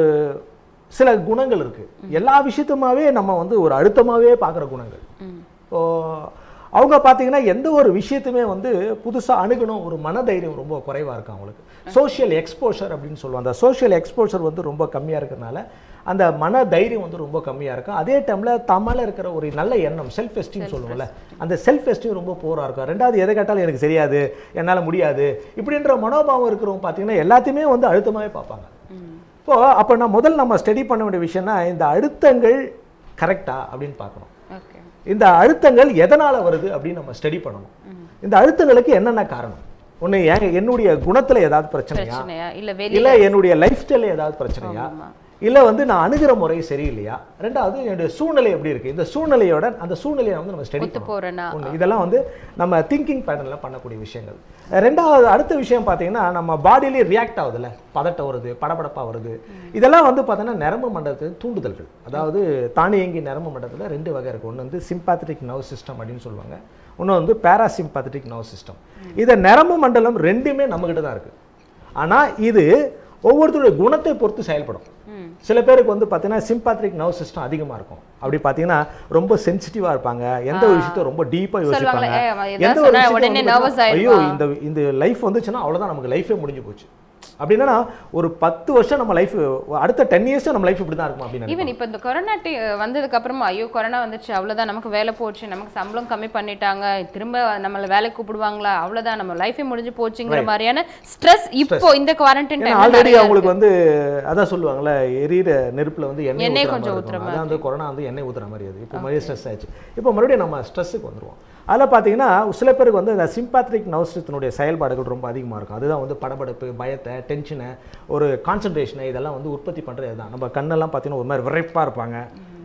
சில குணங்கள் இருக்கு எல்லா விஷயத்துமாவே நம்ம வந்து ஒரு அழுத்தமாவே பார்க்குற குணங்கள் ம். இப்போ அவங்க பார்த்தீங்கன்னா எந்த ஒரு விஷயத்துமே வந்து புதுசா அணுகணும் ஒரு மனதைரியம் ரொம்ப குறைவா இருக்கு அவங்களுக்கு சோஷியல் எக்ஸ்போஷர் அப்படின்னு சொல்லுவாங்க அந்த சோஷியல் எக்ஸ்போஷர் வந்து ரொம்ப கம்மியா இருக்கிறதுனால அந்த மன தைரியம் வந்து ரொம்ப கம்மியா இருக்கும் அதே டைம்ல தமல இருக்கிற ஒரு நல்ல எண்ணம் செல்ஃப் எஸ்டீம் சொல்லுவோம்ல அந்த செல்ஃப் எஸ்டீம் ரொம்ப போரா இருக்கும் ரெண்டாவது எதை கேட்டாலும் எனக்கு தெரியாது என்னால முடியாது இப்படின்ற மனோபாவம் இருக்கிறவங்க பார்த்தீங்கன்னா எல்லாத்தையுமே வந்து அழுத்தமாவே பார்ப்பாங்க ம். இப்போ அப்போ நான் முதல்ல நம்ம ஸ்டடி பண்ண வேண்டிய விஷயம்னா இந்த அழுத்தங்கள் கரெக்டா அப்படின்னு பார்க்கணும் ஓகே இந்த அழுத்தங்கள் எதனால வருது அப்படின்னு நம்ம ஸ்டடி பண்ணணும் இந்த அழுத்தங்களுக்கு என்னென்ன காரணம் ஒண்ணு ஏங்க என்னுடைய குணத்துல ஏதாவது பிரச்சனையா பிரச்சனையா இல்ல இல்ல வெளியில என்னுடைய லைஃப் ஸ்டைல ஏதாவது பிரச்சனையா ஆமா. இல்ல வந்து நான் அணுகிற முறை சரியில்லையா ரெண்டாவது என்னுடைய சூழ்நிலை எப்படி இருக்கு இந்த சூழ்நிலையோட அந்த சூழ்நிலையை வந்து நம்ம ஸ்டடி ஒத்து போறேனா ஒண்ணு இதெல்லாம் வந்து நம்ம திங்கிங் பேட்டர்ல பண்ணக்கூடிய விஷயங்கள் ரெண்டாவது அடுத்த விஷயம் பார்த்தீங்கன்னா நம்ம பாடியிலே ரியாக்ட் ஆகுதுல்ல பதட்டம் வருது படபடப்பா வருது இதெல்லாம் வந்து பார்த்தீங்கன்னா நரம்பு மண்டலத்தின் தூண்டுதல்கள் அதாவது தானியங்கி நரம்பு மண்டலத்துல ரெண்டு வகை இருக்கு ஒன்று வந்து சிம்பாத்தட்டிக் நர்வ் சிஸ்டம் அப்படின்னு சொல்லுவாங்க இன்னொன்று வந்து பேராசிம்பாத்தட்டிக் நர்வ் சிஸ்டம் இதை நரம்பு மண்டலம் ரெண்டுமே நம்மகிட்ட தான் இருக்கு ஆனா இது ஒவ்வொருத்தருடைய குணத்தை பொறுத்து செயல்படும் ம். சில பேருக்கு வந்து பார்த்தீங்கன்னா சிம்பாத்ரிக் நர்வ் சிஸ்டம் அதிகமா இருக்கும் அப்படி பார்த்தீங்கன்னா ரொம்ப சென்சிட்டிவா இருப்பாங்க எந்த ஒரு விஷயத்த ரொம்ப டீப்பா சொல்லுவாங்களே, யோசிப்பாங்க ஏய், அவன் எதாவது எந்த ஒரு சொன்னா விஷயத்த உடனே வந்து nervous பார்த்தீங்கன்னா, ஐயோ ஆயிடுவான். இந்த இந்த லைஃப் வந்துச்சுன்னா அவ்வளவுதான் நமக்கு லைஃபே முடிஞ்சு போச்சு அப்படின்னா ஒரு பத்து வருஷம் நம்ம லைஃப் அடுத்த டென் இயர்ஸ் நம்ம லைஃப் இப்படி தான் இருக்கும் அப்படின்னு ஈவன் இப்போ இந்த கொரோனா டி- வந்ததுக்கு அப்புறமா ஐயோ கொரோனா வந்துச்சு அவ்வளவுதான் நமக்கு வேலை போச்சு நமக்கு சம்பளம் கம்மி பண்ணிட்டாங்க திரும்ப நம்மள வேலைக்கு கூப்பிடுவாங்களா அவ்வளவுதான் நம்ம லைஃபே முடிஞ்சு போச்சுங்கிற மாதிரியான ஸ்ட்ரெஸ் இப்போ இந்த குவாரண்டைன் ஏன்னா ஆல்ரெடி அவங்களுக்கு வந்து அதான் சொல்லுவாங்கல்ல எரியிற நெருப்புல வந்து எண்ணெய் எண்ணெய் ஊத்துற கொஞ்சம் மாதிரி ஊத்துற இருக்கும். அதான் வந்து கொரோனா வந்து எண்ணெய் ஊத்துற மாதிரி அது இப்போ மறுபடியும் ஸ்ட்ரெஸ் ஆயிடுச்சு இப்போ மறுபடியும் நம்ம ஸ்ட்ரெஸ்ஸுக்கு வந்துருவோம் அதில் பார்த்தீங்கன்னா சில பேருக்கு வந்து இந்த சிம்பாத்ரிக் நவசித்தனுடைய செயல்பாடுகள் ரொம்ப அதிகமாக இருக்கும் அதுதான் வந்து படபடப்பு பயத்தை டென்ஷனை ஒரு கான்சன்ட்ரேஷனை இதெல்லாம் வந்து உற்பத்தி பண்ணுறது தான் நம்ம கண்ணெல்லாம் பார்த்தீங்கன்னா ஒரு மாதிரி விரைப்பாக இருப்பாங்க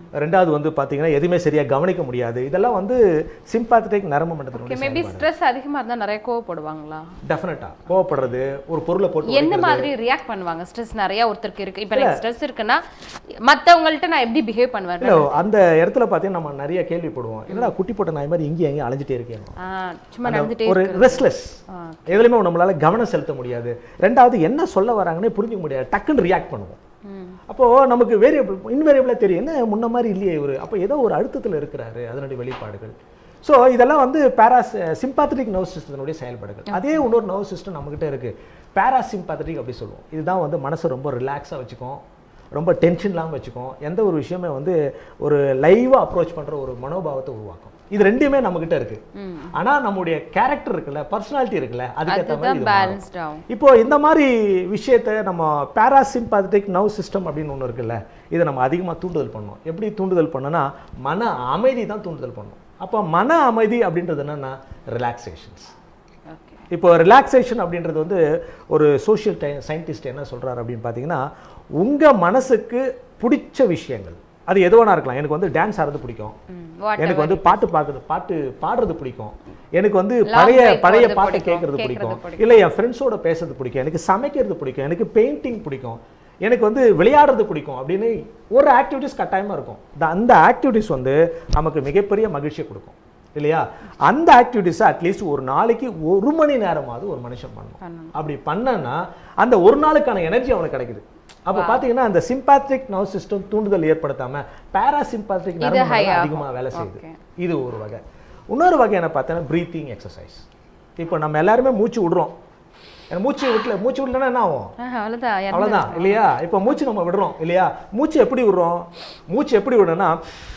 ரெண்டாவது வந்து பார்த்தீங்கன்னா எதுவுமே சரியா கவனிக்க முடியாது இதெல்லாம் வந்து சிம்பாத்தட்டிக் நரம்பு மண்டலத்தினுடைய மேபி ஸ்ட்ரெஸ் அதிகமா இருந்தா நிறைய கோவப்படுவாங்களா டெஃபினட்டா கோவப்படுறது ஒரு பொருளை போட்டு என்ன மாதிரி ரியாக்ட் பண்ணுவாங்க ஸ்ட்ரெஸ் நிறைய ஒருத்தருக்கு இருக்கு இப்போ எனக்கு ஸ்ட்ரெஸ் இருக்குன்னா மத்தவங்கள்ட்ட நான் எப்படி பிஹேவ் பண்ணுவேன் இல்ல அந்த இடத்துல பார்த்தீங்கன்னா நம்ம நிறைய கேள்விப்படுவோம் என்னடா குட்டி போட்ட நாய் மாதிரி இங்கேயும் எங்கேயும் அலைஞ்சிட்டே இருக்கேன் ஆ, சும்மா நடந்துட்டே ஒரு ரெஸ்ட்லெஸ் எதுலையுமே நம்மளால கவனம் செலுத்த முடியாது ரெண்டாவது என்ன சொல்ல வராங்கன்னே புரிஞ்சுக்க முடியாது டக்குன்னு ரியாக்ட் பண்ணுவோம் ம். அப்போ நமக்கு வேரியபிள் இன்வேரியபிளாக தெரியும் என்ன முன்ன மாதிரி இல்லையே இவரு அப்போ ஏதோ ஒரு அழுத்தத்தில் இருக்கிறாரு அதனுடைய வெளிப்பாடுகள் ஸோ இதெல்லாம் வந்து பேராஸ் சிம்பாத்தட்டிக் நர்வ் சிஸ்டத்தினுடைய செயல்பாடுகள் அதே இன்னொரு நர்வ் சிஸ்டம் நம்மகிட்ட இருக்கு பேராசிம்பாத்தட்டிக் அப்படி சொல்லுவோம் இதுதான் வந்து மனசை ரொம்ப ரிலாக்ஸாக வச்சுக்கும் ரொம்ப டென்ஷன் இல்லாமல் வச்சுக்கும் எந்த ஒரு விஷயமே வந்து ஒரு லைவாக அப்ரோச் பண்ணுற ஒரு மனோபாவத்தை உருவாக்கும் இது ரெண்டுமே நம்மகிட்ட இருக்கு ம். ஆனா நம்முடைய கேரக்டர் இருக்குல்ல பர்சனாலிட்டி இருக்குல்ல அதுக்கேற்ற மாதிரி அதுதான் இது மாறும். பேலன்ஸ்ட் ஆகும் இப்போ இந்த மாதிரி விஷயத்தை நம்ம பேராசிம்பாத்தட்டிக் நர்வ் சிஸ்டம் அப்படின்னு ஒன்று இருக்குல்ல இதை நம்ம அதிகமாக தூண்டுதல் பண்ணோம் எப்படி தூண்டுதல் பண்ணோன்னா மன அமைதி தான் தூண்டுதல் பண்ணோம் அப்போ மன அமைதி அப்படின்றது என்னன்னா ரிலாக்ஸேஷன்ஸ் ஓகே இப்போ ரிலாக்ஸேஷன் அப்படின்றது வந்து ஒரு சோஷியல் சயின்டிஸ்ட் என்ன சொல்றாரு அப்படின்னு பார்த்தீங்கன்னா உங்க மனசுக்கு பிடிச்ச விஷயங்கள் அது எதுவானா இருக்கலாம் எனக்கு வந்து டான்ஸ் ஆடுறது பிடிக்கும் வாட் எனக்கு வந்து பாட்டு பார்க்கறது பாட்டு பாடுறது பிடிக்கும் எனக்கு வந்து Long பழைய drive பழைய போறது பாட்டு பிடிக்கும், கேட்கறது கேட்கறது பிடிக்கும் பிடிக்கும். இல்லை என் ஃப்ரெண்ட்ஸோட பேசுறது பிடிக்கும் எனக்கு சமைக்கிறது பிடிக்கும் எனக்கு பெயிண்டிங் பிடிக்கும் எனக்கு வந்து விளையாடுறது பிடிக்கும் அப்படின்னு ஒரு ஆக்டிவிட்டிஸ் கட்டாயமா இருக்கும் இந்த- அந்த ஆக்டிவிட்டிஸ் வந்து நமக்கு மிகப்பெரிய மகிழ்ச்சியை கொடுக்கும் இல்லையா அந்த ஆக்டிவிட்டிஸை அட்லீஸ்ட் ஒரு நாளைக்கு ஒரு மணி நேரமாவது ஒரு மனுஷன் பண்ணணும் பண்ணணும். அப்படி பண்ணனா அந்த ஒரு நாளுக்கான எனர்ஜி அவனுக்கு கிடைக்குது அப்போ பார்த்தீங்கன்னா அந்த சிம்பாத்திக் நர்வ் சிஸ்டம் தூண்டுதல் ஏற்படுத்தாம பாராசிம்பாத்திக் இது நரம்பு high ஆகும். அதிகமாக வேலை செய்யுது Okay. இது ஒரு வகை இன்னொரு வகை என்ன பார்த்தீங்கன்னா ப்ரீத்திங் எக்ஸசைஸ் இப்போ நம்ம எல்லாருமே மூச்சு விடுறோம் ஏன்னா மூச்சு விடல மூச்சு விடலன்னா என்ன ஆகும் அவ்வளோதான் என்ன- அவ்வளவுதான் இல்லையா இப்போ மூச்சு நம்ம விடுறோம் இல்லையா மூச்சு எப்படி விடுறோம் மூச்சு எப்படி விடணும்னா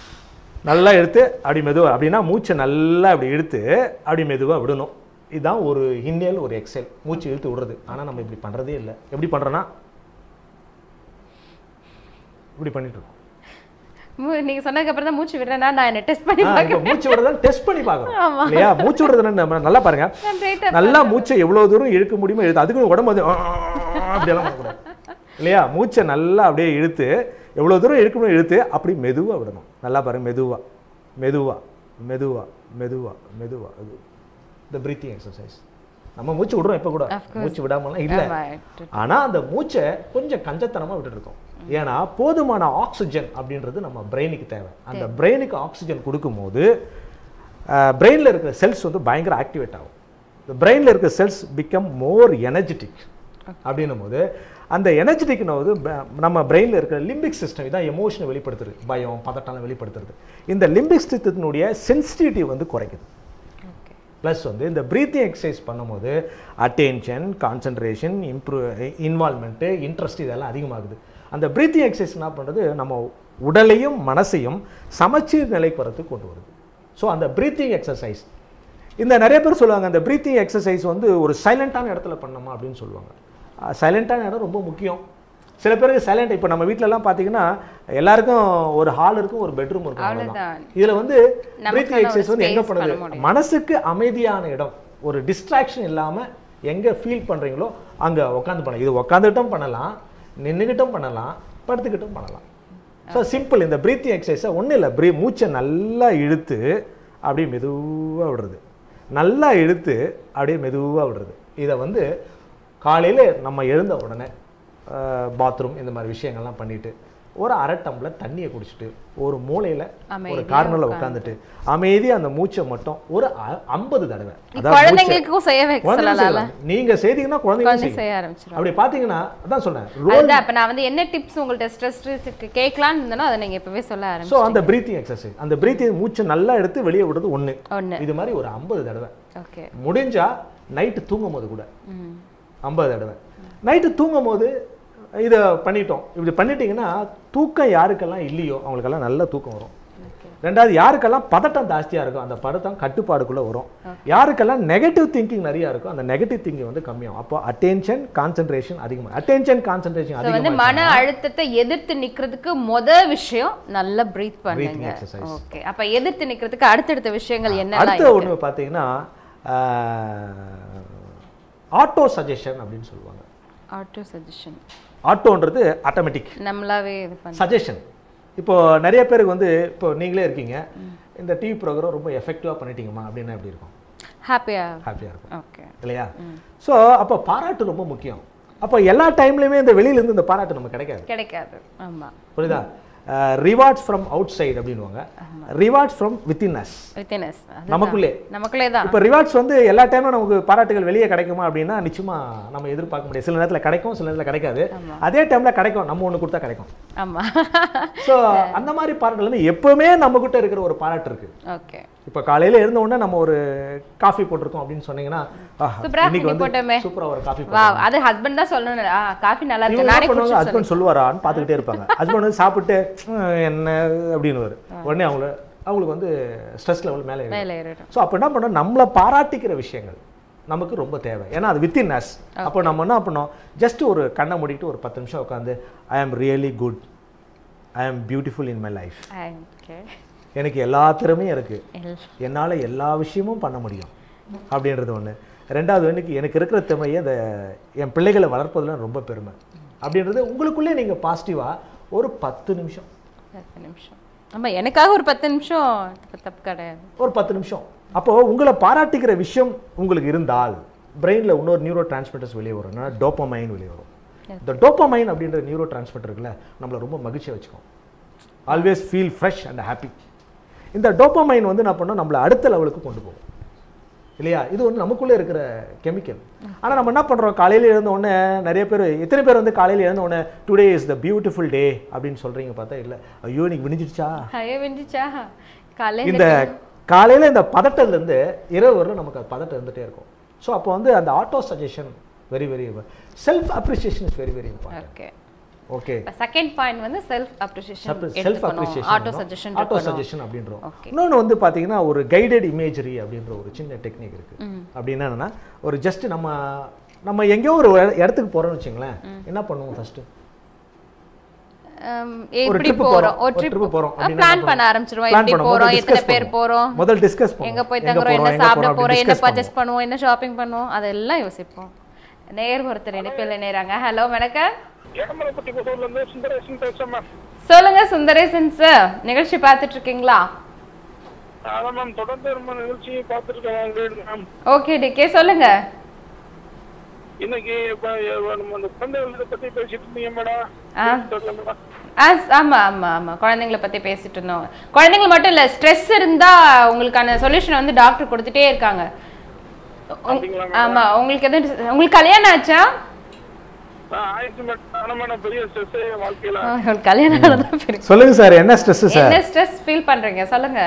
நல்லா எடுத்து அப்படி மெதுவா அப்படின்னா மூச்சை நல்லா அப்படி இழுத்து அப்படி மெதுவா விடணும் இதுதான் ஒரு இன்ஹேல் ஒரு எக்ஸேல் மூச்சு இழுத்து விடுறது ஆனா நம்ம இப்படி பண்றதே இல்லை எப்படி பண்றோன்னா இப்படி பண்ணிட்டு இருக்கோம் மூ- நீங்க சொன்னதுக்கு அப்புறம் தான் மூச்சு விடுறேன்னா நான் என்ன டெஸ்ட் பண்ணி ஆ, இப்போ பார்க்கறேன் மூச்சு விடுறதா டெஸ்ட் பண்ணி பார்க்கறோம் ஆமா. இல்லையா மூச்சு விடுறது என்ன நம்ம நல்லா பாருங்க நான் straight ஆ நல்லா மூச்சை எவ்வளவு தூரம் இழுக்க முடியுமோ இழுத்து அதுக்கு உடம்பு வந்து அப்படியெல்லாம் பண்ணக்கூடாது இல்லையா மூச்சை நல்லா அப்படியே இழுத்து எவ்வளவு தூரம் இழுக்க முடியும் இழுத்து அப்படி மெதுவா விடணும் நல்லா பாருங்க மெதுவா மெதுவா மெதுவா மெதுவா மெதுவா அது இந்த பிரீத்திங் எக்ஸசைஸ் நம்ம மூச்சு விடுறோம் இப்போ கூட Of course. மூச்சு விடாமலாம் இல்லை ஆமா. ஆனா அந்த மூச்சை கொஞ்சம் கஞ்சத்தனமா விட்டுட்டு இருக்கோம் ஏன்னா போதுமான ஆக்சிஜன் அப்படின்றது நம்ம பிரெயினுக்கு தேவை அந்த பிரெயினுக்கு ஆக்சிஜன் கொடுக்கும்போது பிரெயினில் இருக்கிற செல்ஸ் வந்து பயங்கர ஆக்டிவேட் ஆகும் இந்த பிரெயினில் இருக்கிற செல்ஸ் பிகம் மோர் எனர்ஜெட்டிக் அப்படின்னும் போது அந்த எனர்ஜெட்டிக் வந்து ப- நம்ம பிரெயினில் இருக்கிற லிம்பிக் சிஸ்டம் இதான் எமோஷனை வெளிப்படுத்துறது பயம் பதட்டாலம் வெளிப்படுத்துறது இந்த லிம்பிக் சிஸ்டத்தினுடைய சென்சிட்டிவிட்டி வந்து குறைக்குது Okay. ப்ளஸ் வந்து இந்த ப்ரீத்திங் எக்ஸசைஸ் பண்ணும்போது attention concentration improve involvement interest இதெல்லாம் அதிகமாகுது அந்த ப்ரீத்திங் எக்ஸசைஸ் என்ன பண்ணுறது நம்ம உடலையும் மனசையும் சமச்சீர் நிலைக்கு வரத்துக்கு கொண்டு வருது ஸோ அந்த ப்ரீத்திங் எக்ஸசைஸ் இந்த நிறைய பேர் சொல்லுவாங்க அந்த ப்ரீத்திங் எக்ஸசைஸ் வந்து ஒரு சைலண்டான இடத்துல பண்ணணுமா அப்படின்னு சொல்லுவாங்க சைலண்டான இடம் ரொம்ப முக்கியம் சில பேருக்கு சைலண்ட் இப்போ நம்ம வீட்டிலலாம் பார்த்தீங்கன்னா எல்லாருக்கும் ஒரு ஹால் இருக்கும் ஒரு பெட்ரூம் இருக்கும் அவ்வளவுதான். அவ்வளவுதான். இதுல வந்து நமக்கான பிரீத்திங் ஒரு எக்ஸசைஸ் வந்து எங்க space பண்ண பண்ணுது முடியும். மனசுக்கு அமைதியான இடம் ஒரு டிஸ்ட்ராக்ஷன் இல்லாம எங்க ஃபீல் பண்றீங்களோ அங்க உட்காந்து பண்ணலாம் இது உட்காந்துட்டும் பண்ணலாம் நின்னுகிட்டும் பண்ணலாம் படுத்துக்கிட்டும் பண்ணலாம் ஸோ சிம்பிள் இந்த பிரீத்திங் எக்ஸசைஸை ஒன்றும் இல்லை ப்ரீ மூச்சை நல்லா இழுத்து அப்படியே மெதுவா விடுறது நல்லா இழுத்து அப்படியே மெதுவா விடுறது இதை வந்து காலையில நம்ம எழுந்த உடனே பாத்ரூம் இந்த மாதிரி விஷயங்கள்லாம் பண்ணிட்டு ஒரு அரை டம்ளர் தண்ணியை குடிச்சிட்டு ஒரு மூலையில ஒரு அமைதியா கார்னர்ல உட்கார்ந்து. உட்காந்துட்டு அமைதியா அந்த மூச்சை மட்டும் ஒரு ஐம்பது தடவை இது அதாவது மூச்சை- குழந்தைங்களுக்கும் செய்ய வைக்க குழந்தைங்க சொல்லலாம்ல செய்யலாம். நீங்க செய்தீங்கன்னா குழந்தைங்க குழந்தை செய்யும் செய்ய ஆரம்பிச்சிடும் அப்படி பாத்தீங்கன்னா அதான் சொன்னேன் ரோல் அதுதான் அப்ப நான் வந்து என்ன டிப்ஸ் உங்கள்ட்ட ஸ்ட்ரெஸ் கேட்கலான்னு இருந்தேனோ அதை நீங்க இப்பவே சொல்ல ஸோ ஆரம்பிச்சு அந்த பிரீத்திங் எக்ஸசைஸ் அந்த பிரீத்திங் மூச்சை நல்லா எடுத்து வெளியே விடுறது ஒண்ணு ஒண்ணு இது மாதிரி ஒரு ஐம்பது தடவை ஓகே முடிஞ்சா நைட்டு தூங்கும் போது கூட ம் ஐம்பது தடவை நைட்டு தூங்கும் போது இதை பண்ணிட்டோம் இப்படி பண்ணிட்டீங்கன்னா தூக்கம் யாருக்கெல்லாம் இல்லையோ அவங்களுக்கெல்லாம் நல்ல தூக்கம் வரும் ரெண்டாவது யாருக்கெல்லாம் பதட்டம் ஜாஸ்தியா இருக்கும் அந்த பதட்டம் கட்டுப்பாடுக்குள்ள வரும் யாருக்கெல்லாம் நெகட்டிவ் திங்கிங் நிறைய இருக்கும் அந்த நெகட்டிவ் திங்கிங் வந்து கம்மியாகும் அப்போ அட்டென்ஷன் கான்சென்ட்ரேஷன் அதிகமாக அட்டென்ஷன் கான்சென்ட்ரேஷன் So வந்து அதிகமாக மன அழுத்தத்தை எதிர்த்து நிக்கிறதுக்கு முத விஷயம் நல்லா பிரீத் பண்ணுங்க Breathing exercise. ஓகே அப்ப எதிர்த்து நிக்கிறதுக்கு அடுத்தடுத்த விஷயங்கள் என்னெல்லாம் அடுத்த இருக்கு? ஒன்று பார்த்தீங்கன்னா ஆட்டோ சஜஷன் அப்படின்னு சொல்லுவாங்க ஆட்டோ சஜஷன் ஆட்டோன்றது ஆட்டோமேட்டிக் நம்மளாவே இது பண்ண சஜஷன் இப்போ நிறைய பேருக்கு வந்து இப்போ நீங்களே இருக்கீங்க இந்த டிவி ப்ரோக்ராம் ரொம்ப எஃபெக்டிவாக பண்ணிட்டீங்கம்மா அப்படின்னா எப்படி இருக்கும் ஹாப்பியா ஹாப்பியாக இருக்கும் ஓகே இல்லையா ஸோ அப்போ பாராட்டு ரொம்ப முக்கியம் அப்போ எல்லா டைம்லையுமே இந்த வெளியிலேருந்து இந்த பாராட்டு நமக்கு கிடைக்காது கிடைக்காது ஆமா புரியுதா ரிவார்ட்ஸ் ஃப்ரம் அவுட் சைடு அப்படின்வாங்க ரிவார்ட்ஸ் ஃப்ரம் வித்தின் அஸ் வித்தினஸ் நமக்குள்ளே நமக்குள்ளே தான் இப்போ ரிவார்ட்ஸ் வந்து எல்லா டைமும் நமக்கு பாராட்டுகள் வெளியே கிடைக்குமா அப்படின்னா நிச்சயமா நம்ம எதிர்பார்க்க முடியாது சில நேரத்தில் கிடைக்கும் சில நேரத்தில் கிடைக்காது அதே டைமில் கிடைக்கும் நம்ம ஒன்று கொடுத்தா கிடைக்கும் ஆமா ஸோ அந்த மாதிரி பாராட்டுகள் வந்து எப்பவுமே நம்மகிட்ட இருக்கிற ஒரு பாராட்டு இருக்கு ஓகே இப்போ காலையில எழுந்த உடனே நம்ம ஒரு காஃபி போட்டிருக்கோம் அப்படின்னு சொன்னீங்கன்னா ஆஹா, சூப்பரா இன்னைக்கு நீ போட்டோமே. வந்து சூப்பரா ஒரு காஃபி வா அது ஹஸ்பண்ட் தான் சொல்லணும் ஆ காஃபி நல்லா இருக்கு நானே பண்ணுவாங்க குடிச்சு ஹஸ்பண்ட் சொல்லுவாரான்னு பார்த்துக்கிட்டே இருப்பாங்க ஹஸ்பண்ட் வந்து சாப்பிட்டு "ம், என்ன அப்படின்னு உடனே அவங்கள அவங்களுக்கு வந்து ஸ்ட்ரெஸ் லெவல் மேலே ஏறும். மேலே ஏறிடும் ஸோ அப்போ என்ன பண்ணோம் நம்மளை பாராட்டிக்கிற விஷயங்கள் நமக்கு ரொம்ப தேவை ஏன்னா அது வித்தின் அஸ் அப்போ நம்ம என்ன பண்ணோம் ஜஸ்ட் ஒரு கண்ணை மூடிட்டு ஒரு பத்து நிமிஷம் உட்காந்து ஐ am really good I am beautiful in my life okay எனக்கு எல்லா திறமையும் இருக்குது என்னால் எல்லா விஷயமும் பண்ண முடியும் அப்படின்றது ஒன்று ரெண்டாவது எனக்கு எனக்கு இருக்கிற திறமையை அந்த என் பிள்ளைகளை வளர்ப்பதுல ரொம்ப பெருமை அப்படின்றது உங்களுக்குள்ளே நீங்கள் பாசிட்டிவாக ஒரு பத்து நிமிஷம் பத்து நிமிஷம் ஆமா எனக்காக ஒரு பத்து நிமிஷம் தப்பு- தப்பு கிடையாது ஒரு பத்து நிமிஷம் அப்போ உங்களை பாராட்டிக்கிற விஷயம் உங்களுக்கு இருந்தால் பிரெயினில் இன்னொரு நியூரோ டிரான்ஸ்மிட்டர்ஸ் வெளியே வரும் என்னன்னா டோப்பமைன் வெளியே வரும் இந்த டோப்பமைன் அப்படின்ற நியூரோ டிரான்ஸ்மிட்டர் இருக்குல்ல நம்மளை ரொம்ப மகிழ்ச்சியாக வச்சுக்கும் always feel fresh and happy இந்த டோப்பமைன் வந்து என்ன பண்ணோம் நம்மளை அடுத்த லெவலுக்கு கொண்டு போகும் இல்லையா இது வந்து நமக்குள்ளே இருக்கிற கெமிக்கல் ஆனால் நம்ம என்ன பண்ணுறோம் காலையில் எழுந்த உடனே நிறைய பேர் எத்தனை பேர் வந்து காலையில் எழுந்த உடனே today is the beautiful day அப்படின்னு சொல்கிறீங்க பார்த்தா இல்லை ஐயோ இன்னைக்கு விடிஞ்சிடுச்சா ஐயோ வெஞ்சிச்சா காலையில இந்த காலையில் இந்த பதட்டத்துலேருந்து இரவு வரலும் நமக்கு அது பதட்டம் இருந்துகிட்டே இருக்கும் ஸோ அப்போ வந்து அந்த auto suggestion very very self appreciation is very very important okay okay second point வந்து self appreciation self appreciation auto suggestion auto suggestion அப்படின்றோம் Okay. இன்னொன்று வந்து பார்த்தீங்கன்னா ஒரு கைடட் இமேஜரி அப்படின்ற ஒரு சின்ன டெக்னிக் இருக்கு அப்படின்னா என்னன்னா ஒரு ஜஸ்ட் நம்ம நம்ம எங்கேயோ ஒரு இட- இடத்துக்கு போறோம்னு வச்சுங்களேன் என்ன பண்ணுவோம் ஃபர்ஸ்ட் ஒரு எப்படி trip போறோம் போறோம். ஒரு ஒரு ட்ரிப் trip போறோம். அப்படின்னா பிளான் என்ன பண்ண பண்ணுவோம்? ஆரம்பிச்சிருவோம் Plan எப்படி பண்ணுவோம். போறோம் முதல்ல எத்தனை discuss பேர் போறோம் முதல் டிஸ்கஸ் பண்ணுவோம் எங்க போய் தங்குறோம் என்ன எங்க சாப்பிட போறோம், போறோம் அப்படி என்ன discuss பர்ச்சேஸ் பண்ணுவோம் என்ன ஷாப்பிங் பண்ணுவோம் அதெல்லாம் யோசிப்போம் நேர் ஒருத்தர் இணைப்பில் நேராங்க ஹலோ வணக்கம் இடமலைப்பட்டி புதூர்ல இருந்து சுந்தரேசன் பேசுறேன் மேம் சொல்லுங்க சுந்தரேசன் சார் நிகழ்ச்சி பார்த்துட்டு இருக்கீங்களா அதான் மேம் தொடர்ந்து நம்ம நிகழ்ச்சி பார்த்துட்டு இருக்கேன் மேம் ஓகே டிகே சொல்லுங்க இன்னைக்கு இப்ப நம்ம அந்த குழந்தைகள் இதை பத்தி பேசிட்டு இருந்தீங்க மேடம் ஆ. தெரியல மேடம் ஆ ஆமா ஆமா ஆமா குழந்தைங்கள பத்தி பேசிட்டு இருந்தோம் குழந்தைங்க மட்டும் இல்ல ஸ்ட்ரெஸ் இருந்தா உங்களுக்கான சொல்யூஷன் வந்து டாக்டர் கொடுத்துட்டே இருக்காங்க உங்- அப்படிங்களா ஆமா உங்களுக்கு எதுவும் dis- உங்களுக்கு கல்யாணம் ஆச்சா ஆ, ஆயிடுச்சு மேடம் ஆனா மேடம் பெரிய ஸ்ட்ரெஸ் வாழ்க்கையில ஆ, உங்களுக்கு கல்யாணம் ஆனதான் பெரிய சொல்லுங்க சார் என்ன ஸ்ட்ரெஸ் சார் என்ன ஸ்ட்ரெஸ் ஃபீல் பண்றீங்க சொல்லுங்க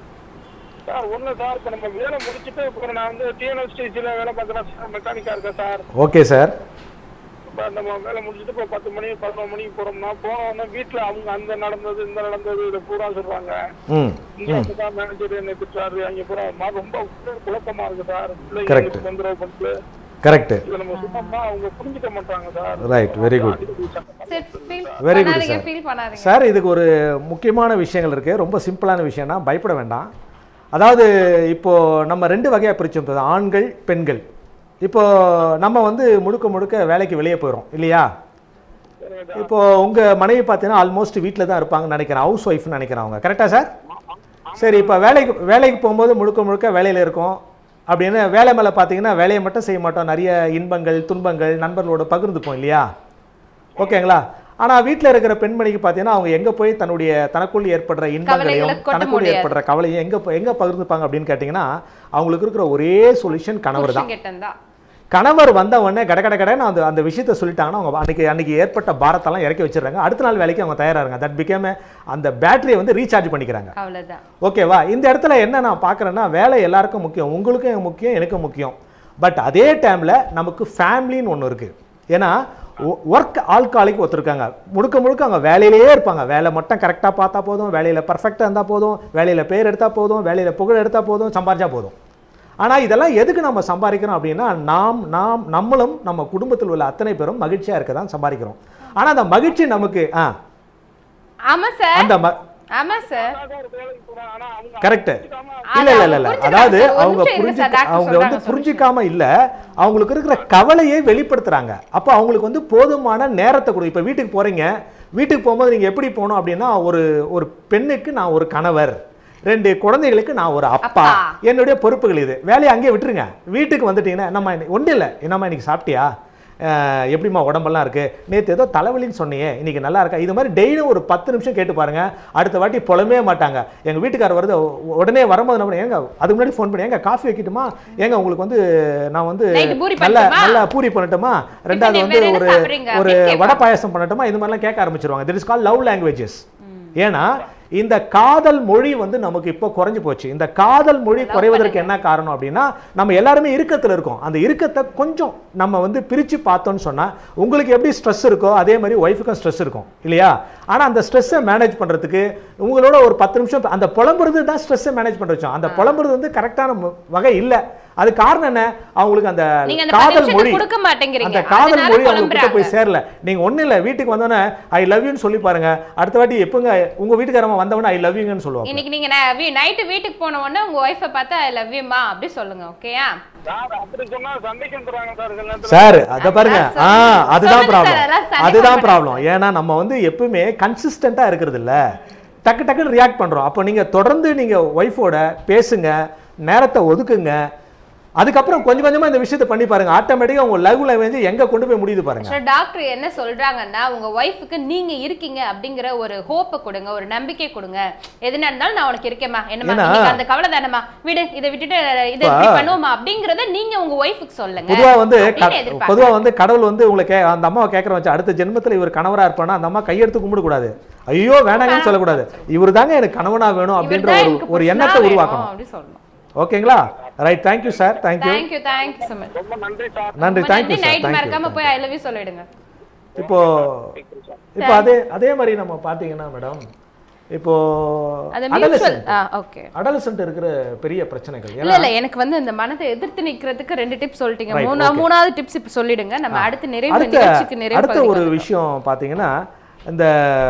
சார் ஒண்ணு சார் இப்ப நம்ம வேலை முடிச்சுட்டு இப்போ நான் வந்து டிஎன்எஸ்டிசில வேலை பார்க்குறேன் சார் மெக்கானிக்கா இருக்கேன் சார் ஓகே சார் இப்போ நம்ம வேலை முடிச்சுட்டு இப்போ பத்து மணி பதினொரு மணிக்கு போறோம்னா போன உடனே வீட்டுல அவங்க அந்த நடந்தது இந்த நடந்தது இதை பூரா சொல்றாங்க ம் இங்க அப்படிதான் மேனேஜர் என்ன திட்டுறாரு அங்க பூரா மா- ரொம்ப குழப்பமா இருக்கு சார் Correct. பிள்ளைங்களுக்கு தொந்தரவு பண்ணுது கரெக்ட் இதை நம்ம சொன்னோம்னா அவங்க புரிஞ்சுக்க மாட்டாங்க சார் ரைட் வெரி குட் சரி ஃபீல் Very good, பண்ணாதீங்க sir. ஃபீல் பண்ணாதீங்க சார் இதுக்கு ஒரு முக்கியமான விஷயங்கள் இருக்குது ரொம்ப சிம்பிளான விஷயம்னா பயப்பட வேண்டாம் அதாவது இப்போ நம்ம ரெண்டு வகையாக பிரிச்சோம் ஆண்கள் பெண்கள் இப்போ நம்ம வந்து முழுக்க முழுக்க வேலைக்கு வெளியே போயிடும் இல்லையா இப்போ உங்கள் மனைவி பார்த்தீங்கன்னா ஆல்மோஸ்ட் வீட்டில் தான் இருப்பாங்கன்னு நினைக்கிறேன் ஹவுஸ் ஒய்ஃப்னு நினைக்கிறேன் அவங்க கரெக்டாக சார் சரி இப்போ வேலைக்கு வேலைக்கு போகும்போது முழுக்க முழுக்க வேலையில் இருக்கோம் அப்படின்னு வேலை மேலே பார்த்தீங்கன்னா வேலையை மட்டும் செய்ய மாட்டோம் நிறைய இன்பங்கள் துன்பங்கள் நண்பர்களோட பகிர்ந்துப்போம் இல்லையா ஓகேங்களா ஆனால் வீட்டில் இருக்கிற பெண்மணிக்கு பார்த்தீங்கன்னா அவங்க எங்கே போய் தன்னுடைய தனக்குள் ஏற்படுற இன்பங்களையும் கவலைகளை கொட்ட தனக்குள் முடியாது. ஏற்படுற கவலையும் எங்கே எங்கே பகிர்ந்துப்பாங்க அப்படின்னு கேட்டிங்கன்னா அவங்களுக்கு இருக்கிற ஒரே சொல்யூஷன் கணவர் தான் புருஷன் கிட்டந்தா கணவர் வந்த உடனே கட கட கடன்னு அந்த அந்த விஷயத்த சொல்லிட்டாங்கன்னா அவங்க அன்னைக்கு அன்னைக்கு ஏற்பட்ட பாரத்தெல்லாம் இறக்கி வச்சிடுறாங்க அடுத்த நாள் வேலைக்கு அவங்க தயாராகிறாங்க தட் பிகேம் அந்த பேட்டரியை வந்து ரீசார்ஜ் பண்ணிக்கிறாங்க அவ்வளவுதான் ஓகேவா இந்த இடத்துல என்ன நான் பார்க்குறேன்னா வேலை எல்லாருக்கும் முக்கியம் உங்களுக்கும் முக்கியம் எனக்கும் முக்கியம் பட் அதே டைமில் நமக்கு ஃபேமிலின்னு ஒன்று இருக்குது ஏன்னா ஒர்க் ஆள்காலிக்கு ஒருத்தருக்காங்க முழுக்க முழுக்க அவங்க வேலையிலேயே இருப்பாங்க வேலை மட்டும் கரெக்டாக பார்த்தா போதும் வேலையில் பர்ஃபெக்டாக இருந்தால் போதும் வேலையில் பேர் எடுத்தால் போதும் வேலையில் புகழ் எடுத்தால் போதும் சம்பாரிச்சா போதும் ஆனால் இதெல்லாம் எதுக்கு நம்ம சம்பாதிக்கிறோம் அப்படின்னா நாம் நாம் நம்மளும் நம்ம குடும்பத்தில் உள்ள அத்தனை பேரும் மகிழ்ச்சியாக இருக்க தான் சம்பாதிக்கிறோம் ஆனால் அந்த மகிழ்ச்சி நமக்கு ஆ ஆமா சார் அந்த ம ஆமா சார் அதான் ஒரு வேலைக்கு போறேன். ஆனா அவங்க கரெக்ட் புரிஞ்சுக்காம இல்ல இல்ல இல்ல இல்ல புரிஞ்சுக்கிறாங்க அதாவது சார். ஒரு அவங்க நிமிஷம் இருங்க புரிஞ்சு சார், டாக்டர் அவங்க சொல்றாங்க, வந்து சொல்லுங்க. புரிஞ்சுக்காம இல்ல அவங்களுக்கு இருக்கிற கவலையை வெளிப்படுத்துறாங்க அப்ப அவங்களுக்கு வந்து போதுமான நேரத்தை கொடு இப்ப வீட்டுக்கு போறீங்க வீட்டுக்கு போகும்போது நீங்க எப்படி போகணும் அப்படின்னா ஒரு ஒரு பெண்ணுக்கு நான் ஒரு கணவர் ரெண்டு குழந்தைகளுக்கு நான் ஒரு அப்பா அப்பா. என்னுடைய பொறுப்புகள் இது வேலையை அங்கேயே விட்டுருங்க வீட்டுக்கு வந்துட்டீங்கன்னா நம்ம ஒன்றும் இல்லை என்னம்மா இன்னைக்கு சாப்பிட்டியா அஹ் எப்படிம்மா உடம்பெல்லாம் இருக்கு நேற்று ஏதோ தலைவலின்னு சொன்னியே இன்னைக்கு நல்லா இருக்கா இது மாதிரி டெய்லியும் ஒரு பத்து நிமிஷம் கேட்டு பாருங்க அடுத்த வாட்டி புலமே மாட்டாங்க எங்க வீட்டுக்காரர் வருது உ- உடனே வரும்போது என்ன பண்ணுங்க, ஏங்க அதுக்கு முன்னாடி ஃபோன் பண்ணி ஏங்க காஃபி வைக்கட்டுமா ஏங்க உங்களுக்கு வந்து நான் வந்து Night பூரி நல்ல பண்ணட்டுமா? நல்ல பூரி பண்ணட்டுமா ரெண்டாவது Tiffin வந்து வேற என்ன ஒரு சாப்பிடுறீங்க? ஒரு அப்படின்னு கேட்பாங்க. வடை பாயாசம் பண்ணட்டுமா இது மாதிரிலாம் கேட்க ஆரம்பிச்சிருவாங்க திட் இஸ் கால் லவ் லாங்குவேஜஸ் ஏன்னா இந்த காதல் மொழி வந்து நமக்கு இப்போ குறைஞ்சு போச்சு இந்த காதல் மொழி குறைவதற்கு என்ன காரணம் அப்படின்னா நம்ம எல்லாருமே இறுக்கத்துல இருக்கோம் அந்த இறுக்கத்தை கொஞ்சம் நம்ம வந்து பிரிச்சு பார்த்தோம்னு சொன்னா உங்களுக்கு எப்படி ஸ்ட்ரெஸ் இருக்கோ அதே மாதிரி ஒய்ஃபுக்கும் ஸ்ட்ரெஸ் இருக்கும் இல்லையா ஆனா அந்த ஸ்ட்ரெஸ்ஸை மேனேஜ் பண்றதுக்கு உங்களோட ஒரு பத்து நிமிஷம் அந்த புலம்புறது தான் ஸ்ட்ரெஸ்ஸை மேனேஜ் பண்ற வச்சோம் அந்த புலம்புறது வந்து கரெக்டான மு- வகை இல்ல அது காரணம் என்ன அவங்களுக்கு அந்த நீங்க அந்த பத்து காதல் நிமிஷத்தை மொழி கொடுக்க மாட்டேங்கிறீங்க. அந்த காதல் அதனால மொழி அவங்க கிட்ட புலம்புறாங்க. போய் சேரல நீங்க ஒண்ணு இல்ல வீட்டுக்கு வந்தோடனே ஐ லவ் யூன்னு சொல்லி பாருங்க அடுத்த வாட்டி எப்பங்க உங்க வீட்டுக்காரமா வந்தவொடனே ஐ லவ் யூங்கன்னு சொல்லுவாங்க இன்னைக்கு நீங்க நைட்டு வீட்டுக்கு போன உடனே உங்க ஒய்ஃபை பார்த்து ஐ லவ் யூமா அப்படி சொல்லுங்க ஓகேயா சார் அப்படி சொன்னா சண்டைக்கு வந்துடுறாங்க சார் இந்த நேரத்துல. சார் அத பாருங்க அதான் ஆ சொல்லுங்க. அதுதான் சொல்லுங்க சார், அதெல்லாம் ப்ராப்ளம் சண்டை அதுதான் போட ப்ராப்ளம் ஏன்னா நம்ம வந்து எப்பவுமே கன்சிஸ்டண்டா இருக்கிறது இல்ல டக்கு டக்குன்னு ரியாக்ட் பண்றோம் அப்போ நீங்க தொடர்ந்து நீங்க ஒய்ஃபோட பேசுங்க நேரத்தை ஒதுக்குங்க அதுக்கப்புறம் கொஞ்சம் கொஞ்சமா இந்த விஷயத்தை பண்ணி பாருங்க ஆட்டோமேட்டிக்கா உங்க லவ் லாங்குவேஜ் எங்க கொண்டு போய் முடியுது பாருங்க ஆக்சுவலா டாக்டர் என்ன சொல்றாங்கன்னா உங்க ஒய்ஃபுக்கு நீங்க இருக்கீங்க அப்படிங்கிற ஒரு ஹோப்பை கொடுங்க ஒரு நம்பிக்கை கொடுங்க எது நடந்தாலும் நான் உனக்கு இருக்கேம்மா என்னம்மா ஏன்னா- இன்னைக்கு அந்த கவலை தானம்மா விடு இதை விட்டுட்டு இதை இப்படி பண்ணுவோமா அப்படிங்கறத நீங்க உங்க ஒய்ஃபுக்கு சொல்லுங்க பொதுவா வந்து க- அப்படின்னு எதிர்பார்க்கறேன். பொதுவா வந்து கடவுள் வந்து உங்களை கே அந்த அம்மாவை கேட்கற வச்சு அடுத்த ஜென்மத்துல இவர் கணவரா இருப்பானா அந்த அம்மா கையெடுத்து கும்பிட கூடாது ஐயோ வேணாங்கன்னு சொல்லக்கூடாது இவர் தாங்க எனக்கு கணவனா வேணும் அப்படின்ற இவர்தான் ஒரு எனக்கு ஒரு புருஷனா எண்ணத்தை வேணும் உருவாக்கணும் அப்படி சொல்லணும் ஓகேங்களா right thank you sir thank you thank you thank you so much ரொம்ப நன்றி சார் நன்றி தேங்க்யூ நைட் சார் மறக்காம தேங்க்யூ போய் ஐ லவ் யூ சொல்லிடுங்க இப்போ இப்போ அதே அதே மாதிரி நம்ம பார்த்தீங்கன்னா மேடம் இப்போ அது மியூச்சுவல் ஆ ஓகே அடலசன்ட் இருக்கிற பெரிய பிரச்சனைகள் இல்ல ஏன்னா இல்ல எனக்கு வந்து இந்த மனதை எதிர்த்து நிக்கிறதுக்கு ரெண்டு டிப்ஸ் சொல்லிட்டீங்க Right, மூணா okay. மூணாவது டிப்ஸ் இப்ப சொல்லிடுங்க நம்ம அடுத்து நிறைவு அடுத்த நிகழ்ச்சிக்கு நிறைவு அடுத்த ஒரு விஷயம் பார்த்தீங்கன்னா இந்த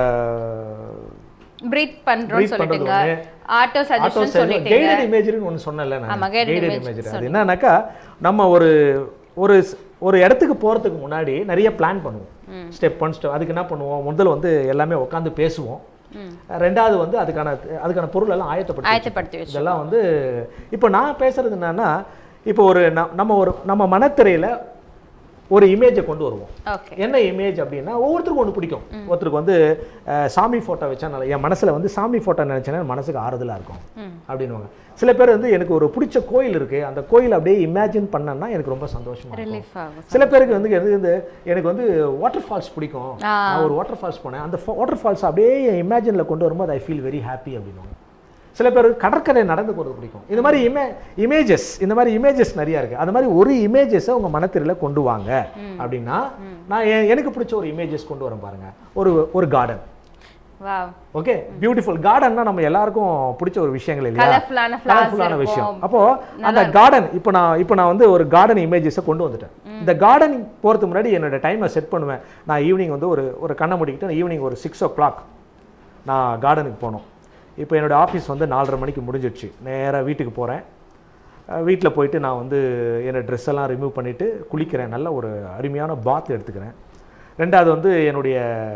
பிரீத் பண்றோம்னு Breathe சொல்லிட்டீங்க பண்றது ஆட்டோ ஆட்டோ சஜஷன் சொல்லிட்டீங்க கைடட் இமேஜரின்னு ஒன்று சொன்னல ஆமா, நான் guided கைடட் imagery இமேஜரி அது என்னன்னாக்கா நம்ம ஒரு ஒரு ஸ்- ஒரு இடத்துக்கு போறதுக்கு முன்னாடி நிறைய பிளான் பண்ணுவோம் ஸ்டெப் ஒன் ஸ்டெப் அதுக்கு என்ன பண்ணுவோம் முதல்ல வந்து எல்லாமே உட்காந்து பேசுவோம் ரெண்டாவது வந்து அதுக்கான அதுக்கான பொருள் எல்லாம் ஆயத்தப்படுத்தி ஆயத்தப்படுத்தி வச்சு இதெல்லாம் வந்து இப்போ நான் பேசுறது என்னன்னா இப்போ ஒரு ந- நம்ம ஒரு நம்ம மனத்திரையில ஒரு இமேஜை கொண்டு வருவோம் ஓகே என்ன இமேஜ் அப்படின்னா ஒவ்வொருத்தருக்கும் ஒன்று பிடிக்கும் ஒருத்தருக்கு வந்து அஹ், சாமி ஃபோட்டோ வச்சா நல்லா என் மனசுல வந்து சாமி ஃபோட்டோ நினைச்சேன்னா மனசுக்கு ஆறுதலா இருக்கும் அப்படின்னுவாங்க சில பேர் வந்து எனக்கு ஒரு பிடிச்ச கோயில் இருக்கு அந்த கோயில் அப்படியே இமேஜின் பண்ணேன்னா எனக்கு ரொம்ப சந்தோஷமா இருக்கும் ரிலீஃப் ஆகும் சில பேருக்கு வந்து எனக்கு வந்து எனக்கு வந்து வாட்டர் ஃபால்ஸ் பிடிக்கும் ஆ. நான் ஒரு வாட்டர் ஃபால்ஸ் போனேன் அந்த வாட்டர் ஃபால்ஸ் அப்படியே என் இமேஜினில் கொண்டு வரும்போது ஐ ஃபீல் வெரி ஹாப்பி அப்படின்னுவாங்க சில பேர் கடற்கரை நடந்து போகிறது பிடிக்கும் இந்த மாதிரி இமே இமேஜஸ் இந்த மாதிரி இமேஜஸ் நிறைய இருக்கு அது மாதிரி ஒரு இமேஜஸை உங்க மனத்திரையில கொண்டு வாங்க அப்படின்னா நான் எ- எனக்கு பிடிச்ச ஒரு இமேஜஸ் கொண்டு வரேன் பாருங்க ஒரு ஒரு கார்டன் வாவ் ஓகே பியூட்டிஃபுல் கார்டன்னா நம்ம எல்லாருக்கும் பிடிச்ச ஒரு விஷயங்கள் இல்லையா Colourful-ஆன flowers கலர்ஃபுல்லான விஷயம் இருக்கும். அப்போ அந்த கார்டன் இப்போ நான் இப்போ நான் வந்து ஒரு கார்டன் இமேஜஸை கொண்டு வந்துட்டேன் இந்த கார்டன் போகிறதுக்கு முன்னாடி என்னோட டைமை செட் பண்ணுவேன் நான் ஈவினிங் வந்து ஒரு ஒரு கண்ணை மூடிக்கிட்டு ஈவினிங் ஒரு சிக்ஸ் ஓ கிளாக் நான் கார்டனுக்கு போனோம் இப்போ என்னோட ஆஃபீஸ் வந்து நாலரை மணிக்கு முடிஞ்சிடுச்சு நேராக வீட்டுக்கு போகிறேன் வீட்டில் போயிட்டு நான் வந்து என்னோட ட்ரெஸ் எல்லாம் ரிமூவ் பண்ணிவிட்டு குளிக்கிறேன் நல்ல ஒரு அருமையான பாத் எடுத்துக்கிறேன் ரெண்டாவது வந்து என்னுடைய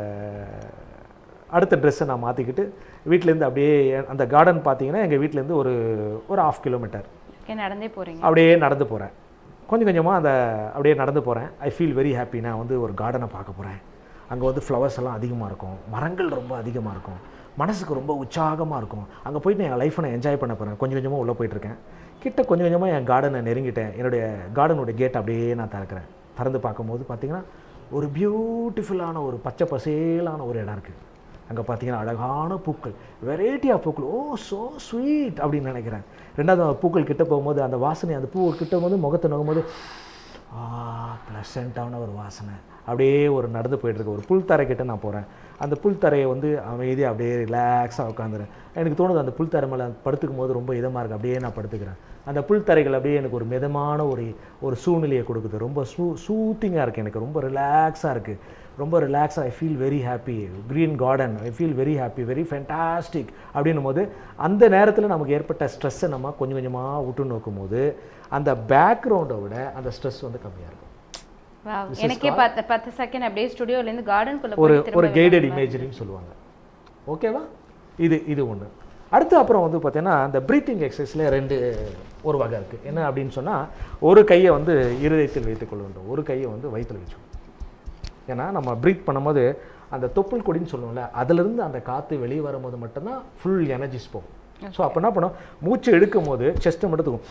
அடுத்த ட்ரெஸ்ஸை நான் மாற்றிக்கிட்டு வீட்டிலேருந்து அப்படியே அந்த கார்டன் பார்த்தீங்கன்னா எங்கள் வீட்டிலேருந்து ஒரு ஒரு ஆஃப் கிலோமீட்டர் ஏன் நடந்தே போறீங்க அப்படியே நடந்து போகிறேன் கொஞ்சம் கொஞ்சமாக அந்த அப்படியே நடந்து போகிறேன் ஐ ஃபீல் வெரி ஹாப்பி நான் வந்து ஒரு கார்டனை பார்க்க போகிறேன் அங்கே வந்து ஃப்ளவர்ஸ் எல்லாம் அதிகமாக இருக்கும் மரங்கள் ரொம்ப அதிகமாக இருக்கும் மனசுக்கு ரொம்ப உற்சாகமாக இருக்கும் அங்கே போயிட்டு என் லைஃப்பை நான் என்ஜாய் பண்ண போகிறேன் கொஞ்சம் கொஞ்சமாக உள்ளே போயிட்டுருக்கேன் கிட்ட கொஞ்சம் கொஞ்சமாக என் கார்டனை நெருங்கிட்டேன் என்னுடைய கார்டனுடைய கேட் அப்படியே நான் திறக்கிறேன் திறந்து பார்க்கும்போது பார்த்தீங்கன்னா ஒரு பியூட்டிஃபுல்லான ஒரு பச்சை பசேலான ஒரு இடம் இருக்குது அங்கே பார்த்தீங்கன்னா அழகான பூக்கள் வெரைட்டி ஆஃப் பூக்கள் ஓ ஸோ ஸ்வீட் அப்படின்னு நினைக்கிறேன் ரெண்டாவது அந்த பூக்கள் கிட்ட போகும்போது அந்த வாசனை அந்த பூ கிட்ட போகும்போது முகத்தை நோக்கும்போது ஆ ப்ளசண்ட்டான ஒரு வாசனை அப்படியே ஒரு நடந்து போயிட்டுருக்கு ஒரு புல் தரை கிட்ட நான் போகிறேன் அந்த புல் தரையை வந்து அமைதியாக அப்படியே ரிலாக்ஸாக உட்காந்துறேன் எனக்கு தோணுது அந்த புல் தரை மேலே படுத்துக்கும் போது ரொம்ப இதமாக இருக்குது அப்படியே நான் படுத்துக்கிறேன் அந்த புல் தரைகள் அப்படியே எனக்கு ஒரு மிதமான ஒரு ஒரு சூழ்நிலையை கொடுக்குது ரொம்ப சூ சூத்திங்காக இருக்குது எனக்கு ரொம்ப ரிலாக்ஸாக இருக்குது ரொம்ப ரிலாக்ஸாக I feel very happy green garden I feel very happy very fantastic அப்படின்னும் போது அந்த நேரத்தில் நமக்கு ஏற்பட்ட ஸ்ட்ரெஸ்ஸை நம்ம கொஞ்சம் கொஞ்சமாக விட்டு நோக்கும் போது அந்த பேக்ரவுண்டை விட அந்த ஸ்ட்ரெஸ் வந்து கம்மியாக இருக்கும் Wow. This is எனக்கே called- பத்து பத்து செகண்ட் அப்படியே ஸ்டுடியோல இருந்து கார்டனுக்குள்ள ஒரு போய் ஒரு திரும்ப கைடட் வெளில இமேஜரின்னு சொல்லுவாங்க ஓகேவா இது இது ஒன்று அடுத்து அப்புறம் வந்து பார்த்தீங்கன்னா இந்த ப்ரீத்திங் எக்ஸசைஸில் ரெண்டு ஒரு வகை இருக்குது என்ன அப்படின்னு சொன்னால் ஒரு கையை வந்து இருதயத்தில் வைத்துக்கொள்ள வேண்டும் ஒரு கையை வந்து வயிற்றில் வச்சுக்கணும் ஏன்னா நம்ம ப்ரீத் பண்ணும்போது அந்த தொப்புள் கொடின்னு சொல்லுவோம்ல அதுலேருந்து அந்த காற்று வெளியே வரும்போது மட்டும்தான் ஃபுல் எனர்ஜிஸ் போகும் ஸோ அப்போ என்ன பண்ணும் மூச்சு எடுக்கும் போது செஸ்ட்டை மட்டும் தூக்கும்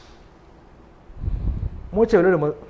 மூச்சை வெளியிடும் போது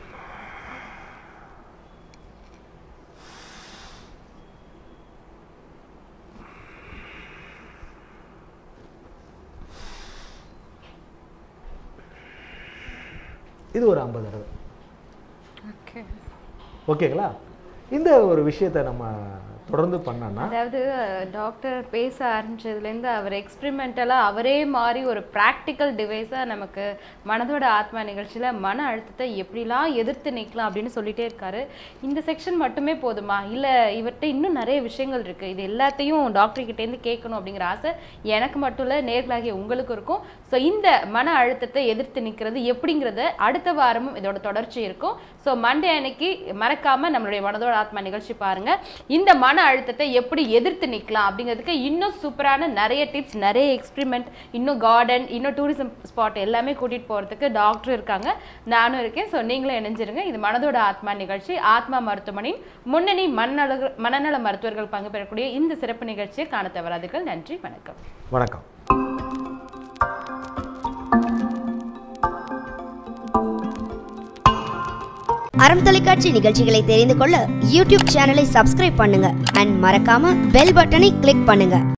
இது ஒரு ஐம்பது தடவை Okay. ஓகேங்களா இந்த ஒரு விஷயத்தை நம்ம தொடர்ந்து பண்ணோன்னா அதாவது டாக்டர் பேச ஆரம்பிச்சதுலேருந்து அவர் எக்ஸ்பிரிமெண்டலாக அவரே மாதிரி ஒரு ப்ராக்டிக்கல் டிவைஸாக நமக்கு மனதோட ஆத்மா நிகழ்ச்சியில் மன அழுத்தத்தை எப்படிலாம் எதிர்த்து நிற்கலாம் அப்படின்னு சொல்லிட்டே இருக்காரு இந்த செக்ஷன் மட்டுமே போதுமா இல்லை இவர்கிட்ட இன்னும் நிறைய விஷயங்கள் இருக்குது இது எல்லாத்தையும் டாக்டர் கிட்டேருந்து கேட்கணும் அப்படிங்கிற ஆசை எனக்கு மட்டும் இல்லை நேர்களாகிய உங்களுக்கும் இருக்கும் ஸோ இந்த மன அழுத்தத்தை எதிர்த்து நிற்கிறது எப்படிங்கிறத அடுத்த வாரமும் இதோட தொடர்ச்சி இருக்கும் ஸோ மண்டே அன்னைக்கு மறக்காம நம்மளுடைய மனதோட ஆத்மா நிகழ்ச்சி பாருங்க இந்த மன அழுத்தத்தை எப்படி எதிர்த்து நிற்கலாம் அப்படிங்கிறதுக்கு இன்னும் சூப்பரான நிறைய டிப்ஸ் நிறைய எக்ஸ்பிரிமெண்ட் இன்னும் கார்டன் இன்னும் டூரிசம் ஸ்பாட் எல்லாமே கூட்டிட்டு போறதுக்கு டாக்டர் இருக்காங்க நானும் இருக்கேன் ஸோ நீங்களும் இணைஞ்சிருங்க இது மனதோட ஆத்மா நிகழ்ச்சி ஆத்மா மருத்துவமனையின் முன்னணி மனநல மனநல மருத்துவர்கள் பங்கு பெறக்கூடிய இந்த சிறப்பு நிகழ்ச்சியை காண தவறாதீர்கள் நன்றி வணக்கம் வணக்கம் அறம் தொலைக்காட்சி நிகழ்ச்சிகளை தெரிந்து கொள்ள யூடியூப் சேனலை சப்ஸ்கிரைப் பண்ணுங்க அண்ட் மறக்காம பெல் பட்டனை கிளிக் பண்ணுங்க